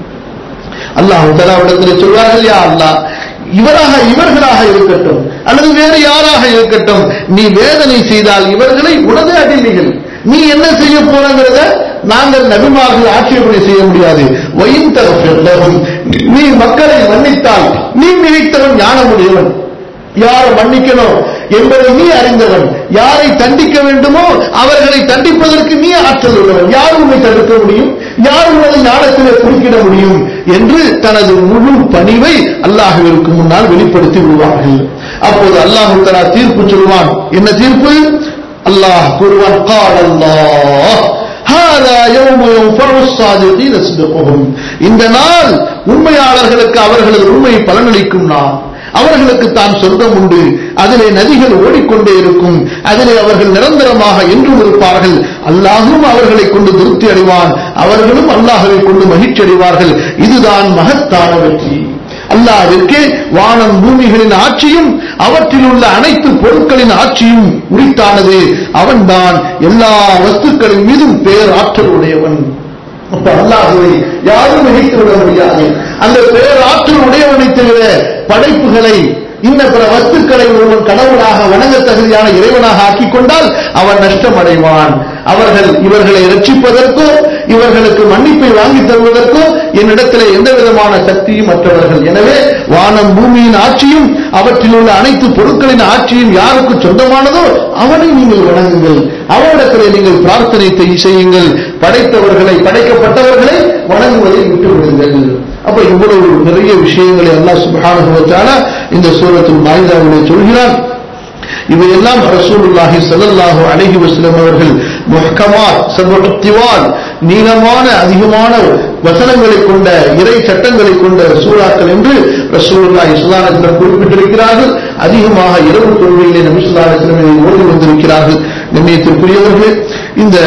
அல்லாஹ் தலாவிடத்தில் சொல்வார்கள் யா அல்லாஹ் இவராக இவர்களாக இருக்கட்டும் அல்லது வேறு யாராக இருக்கட்டும் நீ வேதனை செய்தால் இவர்களை உனது அடிமைகள் நீ என்ன செய்ய போறங்கிறத நாங்கள் நபிமார்கள் ஆட்சேபனை செய்ய முடியாது வயின் தரப்பிலும் நீ மக்களை மன்னித்தால் நீ மிகைத்தவன் ஞானமுடையவன் யாரை மன்னிக்கணும் என்பதை நீ அறிந்தவன் யாரை தண்டிக்க வேண்டுமோ அவர்களை தண்டிப்பதற்கு நீ ஆற்றல் உள்ளவன் யார் உன்னை தடுக்க முடியும் யார் உனது ஞானத்திலே குறுக்கிட முடியும் என்று தனது முழு பணிவை அல்லாஹுவிற்கு முன்னால் வெளிப்படுத்தி விடுவார்கள் அப்போது அல்லாஹு தலா தீர்ப்பு சொல்வான் என்ன தீர்ப்பு அல்லாஹ் கூறுவான் கால் அல்லாஹ் هذا يوم ينفع الصادقين صدقهم இந்த நாள் உண்மையாளர்களுக்கு அவர்களது உண்மை பலனளிக்கும் நாள் அவர்களுக்கு தான் சொர்க்கம் உண்டு அதிலே நதிகள் ஓடிக்கொண்டே இருக்கும் அதிலே அவர்கள் நிரந்தரமாக என்றும் இருப்பார்கள் அல்லாஹும் அவர்களை கொண்டு திருப்தி அடைவான் அவர்களும் அல்லாஹவை கொண்டு மகிழ்ச்சி அடைவார்கள் இதுதான் மகத்தான வெற்றி அல்லாவிற்கே வானம் பூமிகளின் ஆட்சியும் அவற்றில் உள்ள அனைத்து பொருட்களின் ஆட்சியும் உரித்தானது அவன்தான் எல்லா வஸ்துக்களின் மீதும் பேராற்றல் உடையவன் அப்ப அல்லாஹுவை யாரும் மிகைத்து விட முடியாது அந்த பேராற்றல் உடையவனை தவிர படைப்புகளை இன்ன பிற வஸ்துக்களை ஒருவன் கடவுளாக வணங்க தகுதியான இறைவனாக ஆக்கிக் கொண்டால் அவன் நஷ்டம் அடைவான் அவர்கள் இவர்களை ரட்சிப்பதற்கோ இவர்களுக்கு மன்னிப்பை வாங்கி தருவதற்கோ என்னிடத்தில் எந்த விதமான சக்தியும் மற்றவர்கள் எனவே வானம் பூமியின் ஆட்சியும் அவற்றில் உள்ள அனைத்து பொருட்களின் ஆட்சியும் யாருக்கு சொந்தமானதோ அவனை நீங்கள் வணங்குங்கள் அவனிடத்திலே நீங்கள் பிரார்த்தனை செய்யுங்கள் படைத்தவர்களை படைக்கப்பட்டவர்களை வணங்குவதை விட்டுவிடுங்கள் அப்ப இவ்வளவு நிறைய விஷயங்களை அல்லாஹ் சுப்ஹானஹு வ தஆலா இந்த சூரத்துல் மாயிதாவிலே சொல்கிறார் இவையெல்லாம் ரசூலுல்லாஹி ஸல்லல்லாஹு அலைஹி வஸல்லம் அவர்கள் முஹ்கமாத் சபுத்திவால் நீளமான அதிகமான வசனங்களை கொண்ட இறை சட்டங்களை கொண்ட சூறாக்கள் என்று ரசூலுல்லாஹி ஸல்லல்லாஹு அலைஹி வஸல்லம் குறிப்பிட்டிருக்கிறார்கள் அதிகமாக இரவு தொழுகையிலே நபி ஸல்லல்லாஹு அலைஹி வஸல்லம் இதை ஓதி வந்திருக்கிறார்கள் நிர்ணயத்திற்குரியவர்களே இந்த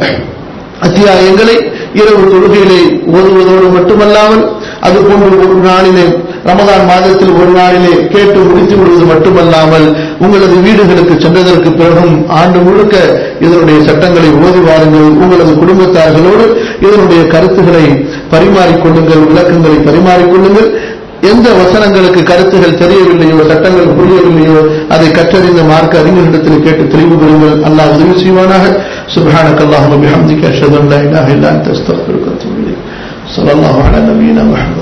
அத்தியாயங்களை இரவு தொழுகையிலே ஓதுவதோடு மட்டுமல்லாமல் அதுபோன்று ஒரு நாளிலே ரமதான் மாதத்தில் ஒரு நாளிலே கேட்டு முடித்து விடுவது மட்டுமல்லாமல் உங்களது வீடுகளுக்கு சென்றதற்கு பிறகும் ஆண்டு முழுக்க இதனுடைய சட்டங்களை ஓதி வாருங்கள் உங்களது குடும்பத்தார்களோடு இதனுடைய கருத்துக்களை பரிமாறிக்கொள்ளுங்கள் விளக்கங்களை பரிமாறிக்கொள்ளுங்கள் எந்த வசனங்களுக்கு கருத்துகள் தெரியவில்லையோ சட்டங்கள் புரியவில்லையோ அதை கற்றறிந்த மார்க்க அறிஞர்களிடத்தில் கேட்டு தெளிவு பெறுங்கள் அல்லாஹ் உதவி செய்வானாக سبحانك اللهم وبحمدك اشهد ان لا اله الا انت استغفرك واتوب اليك صلى الله على نبينا محمد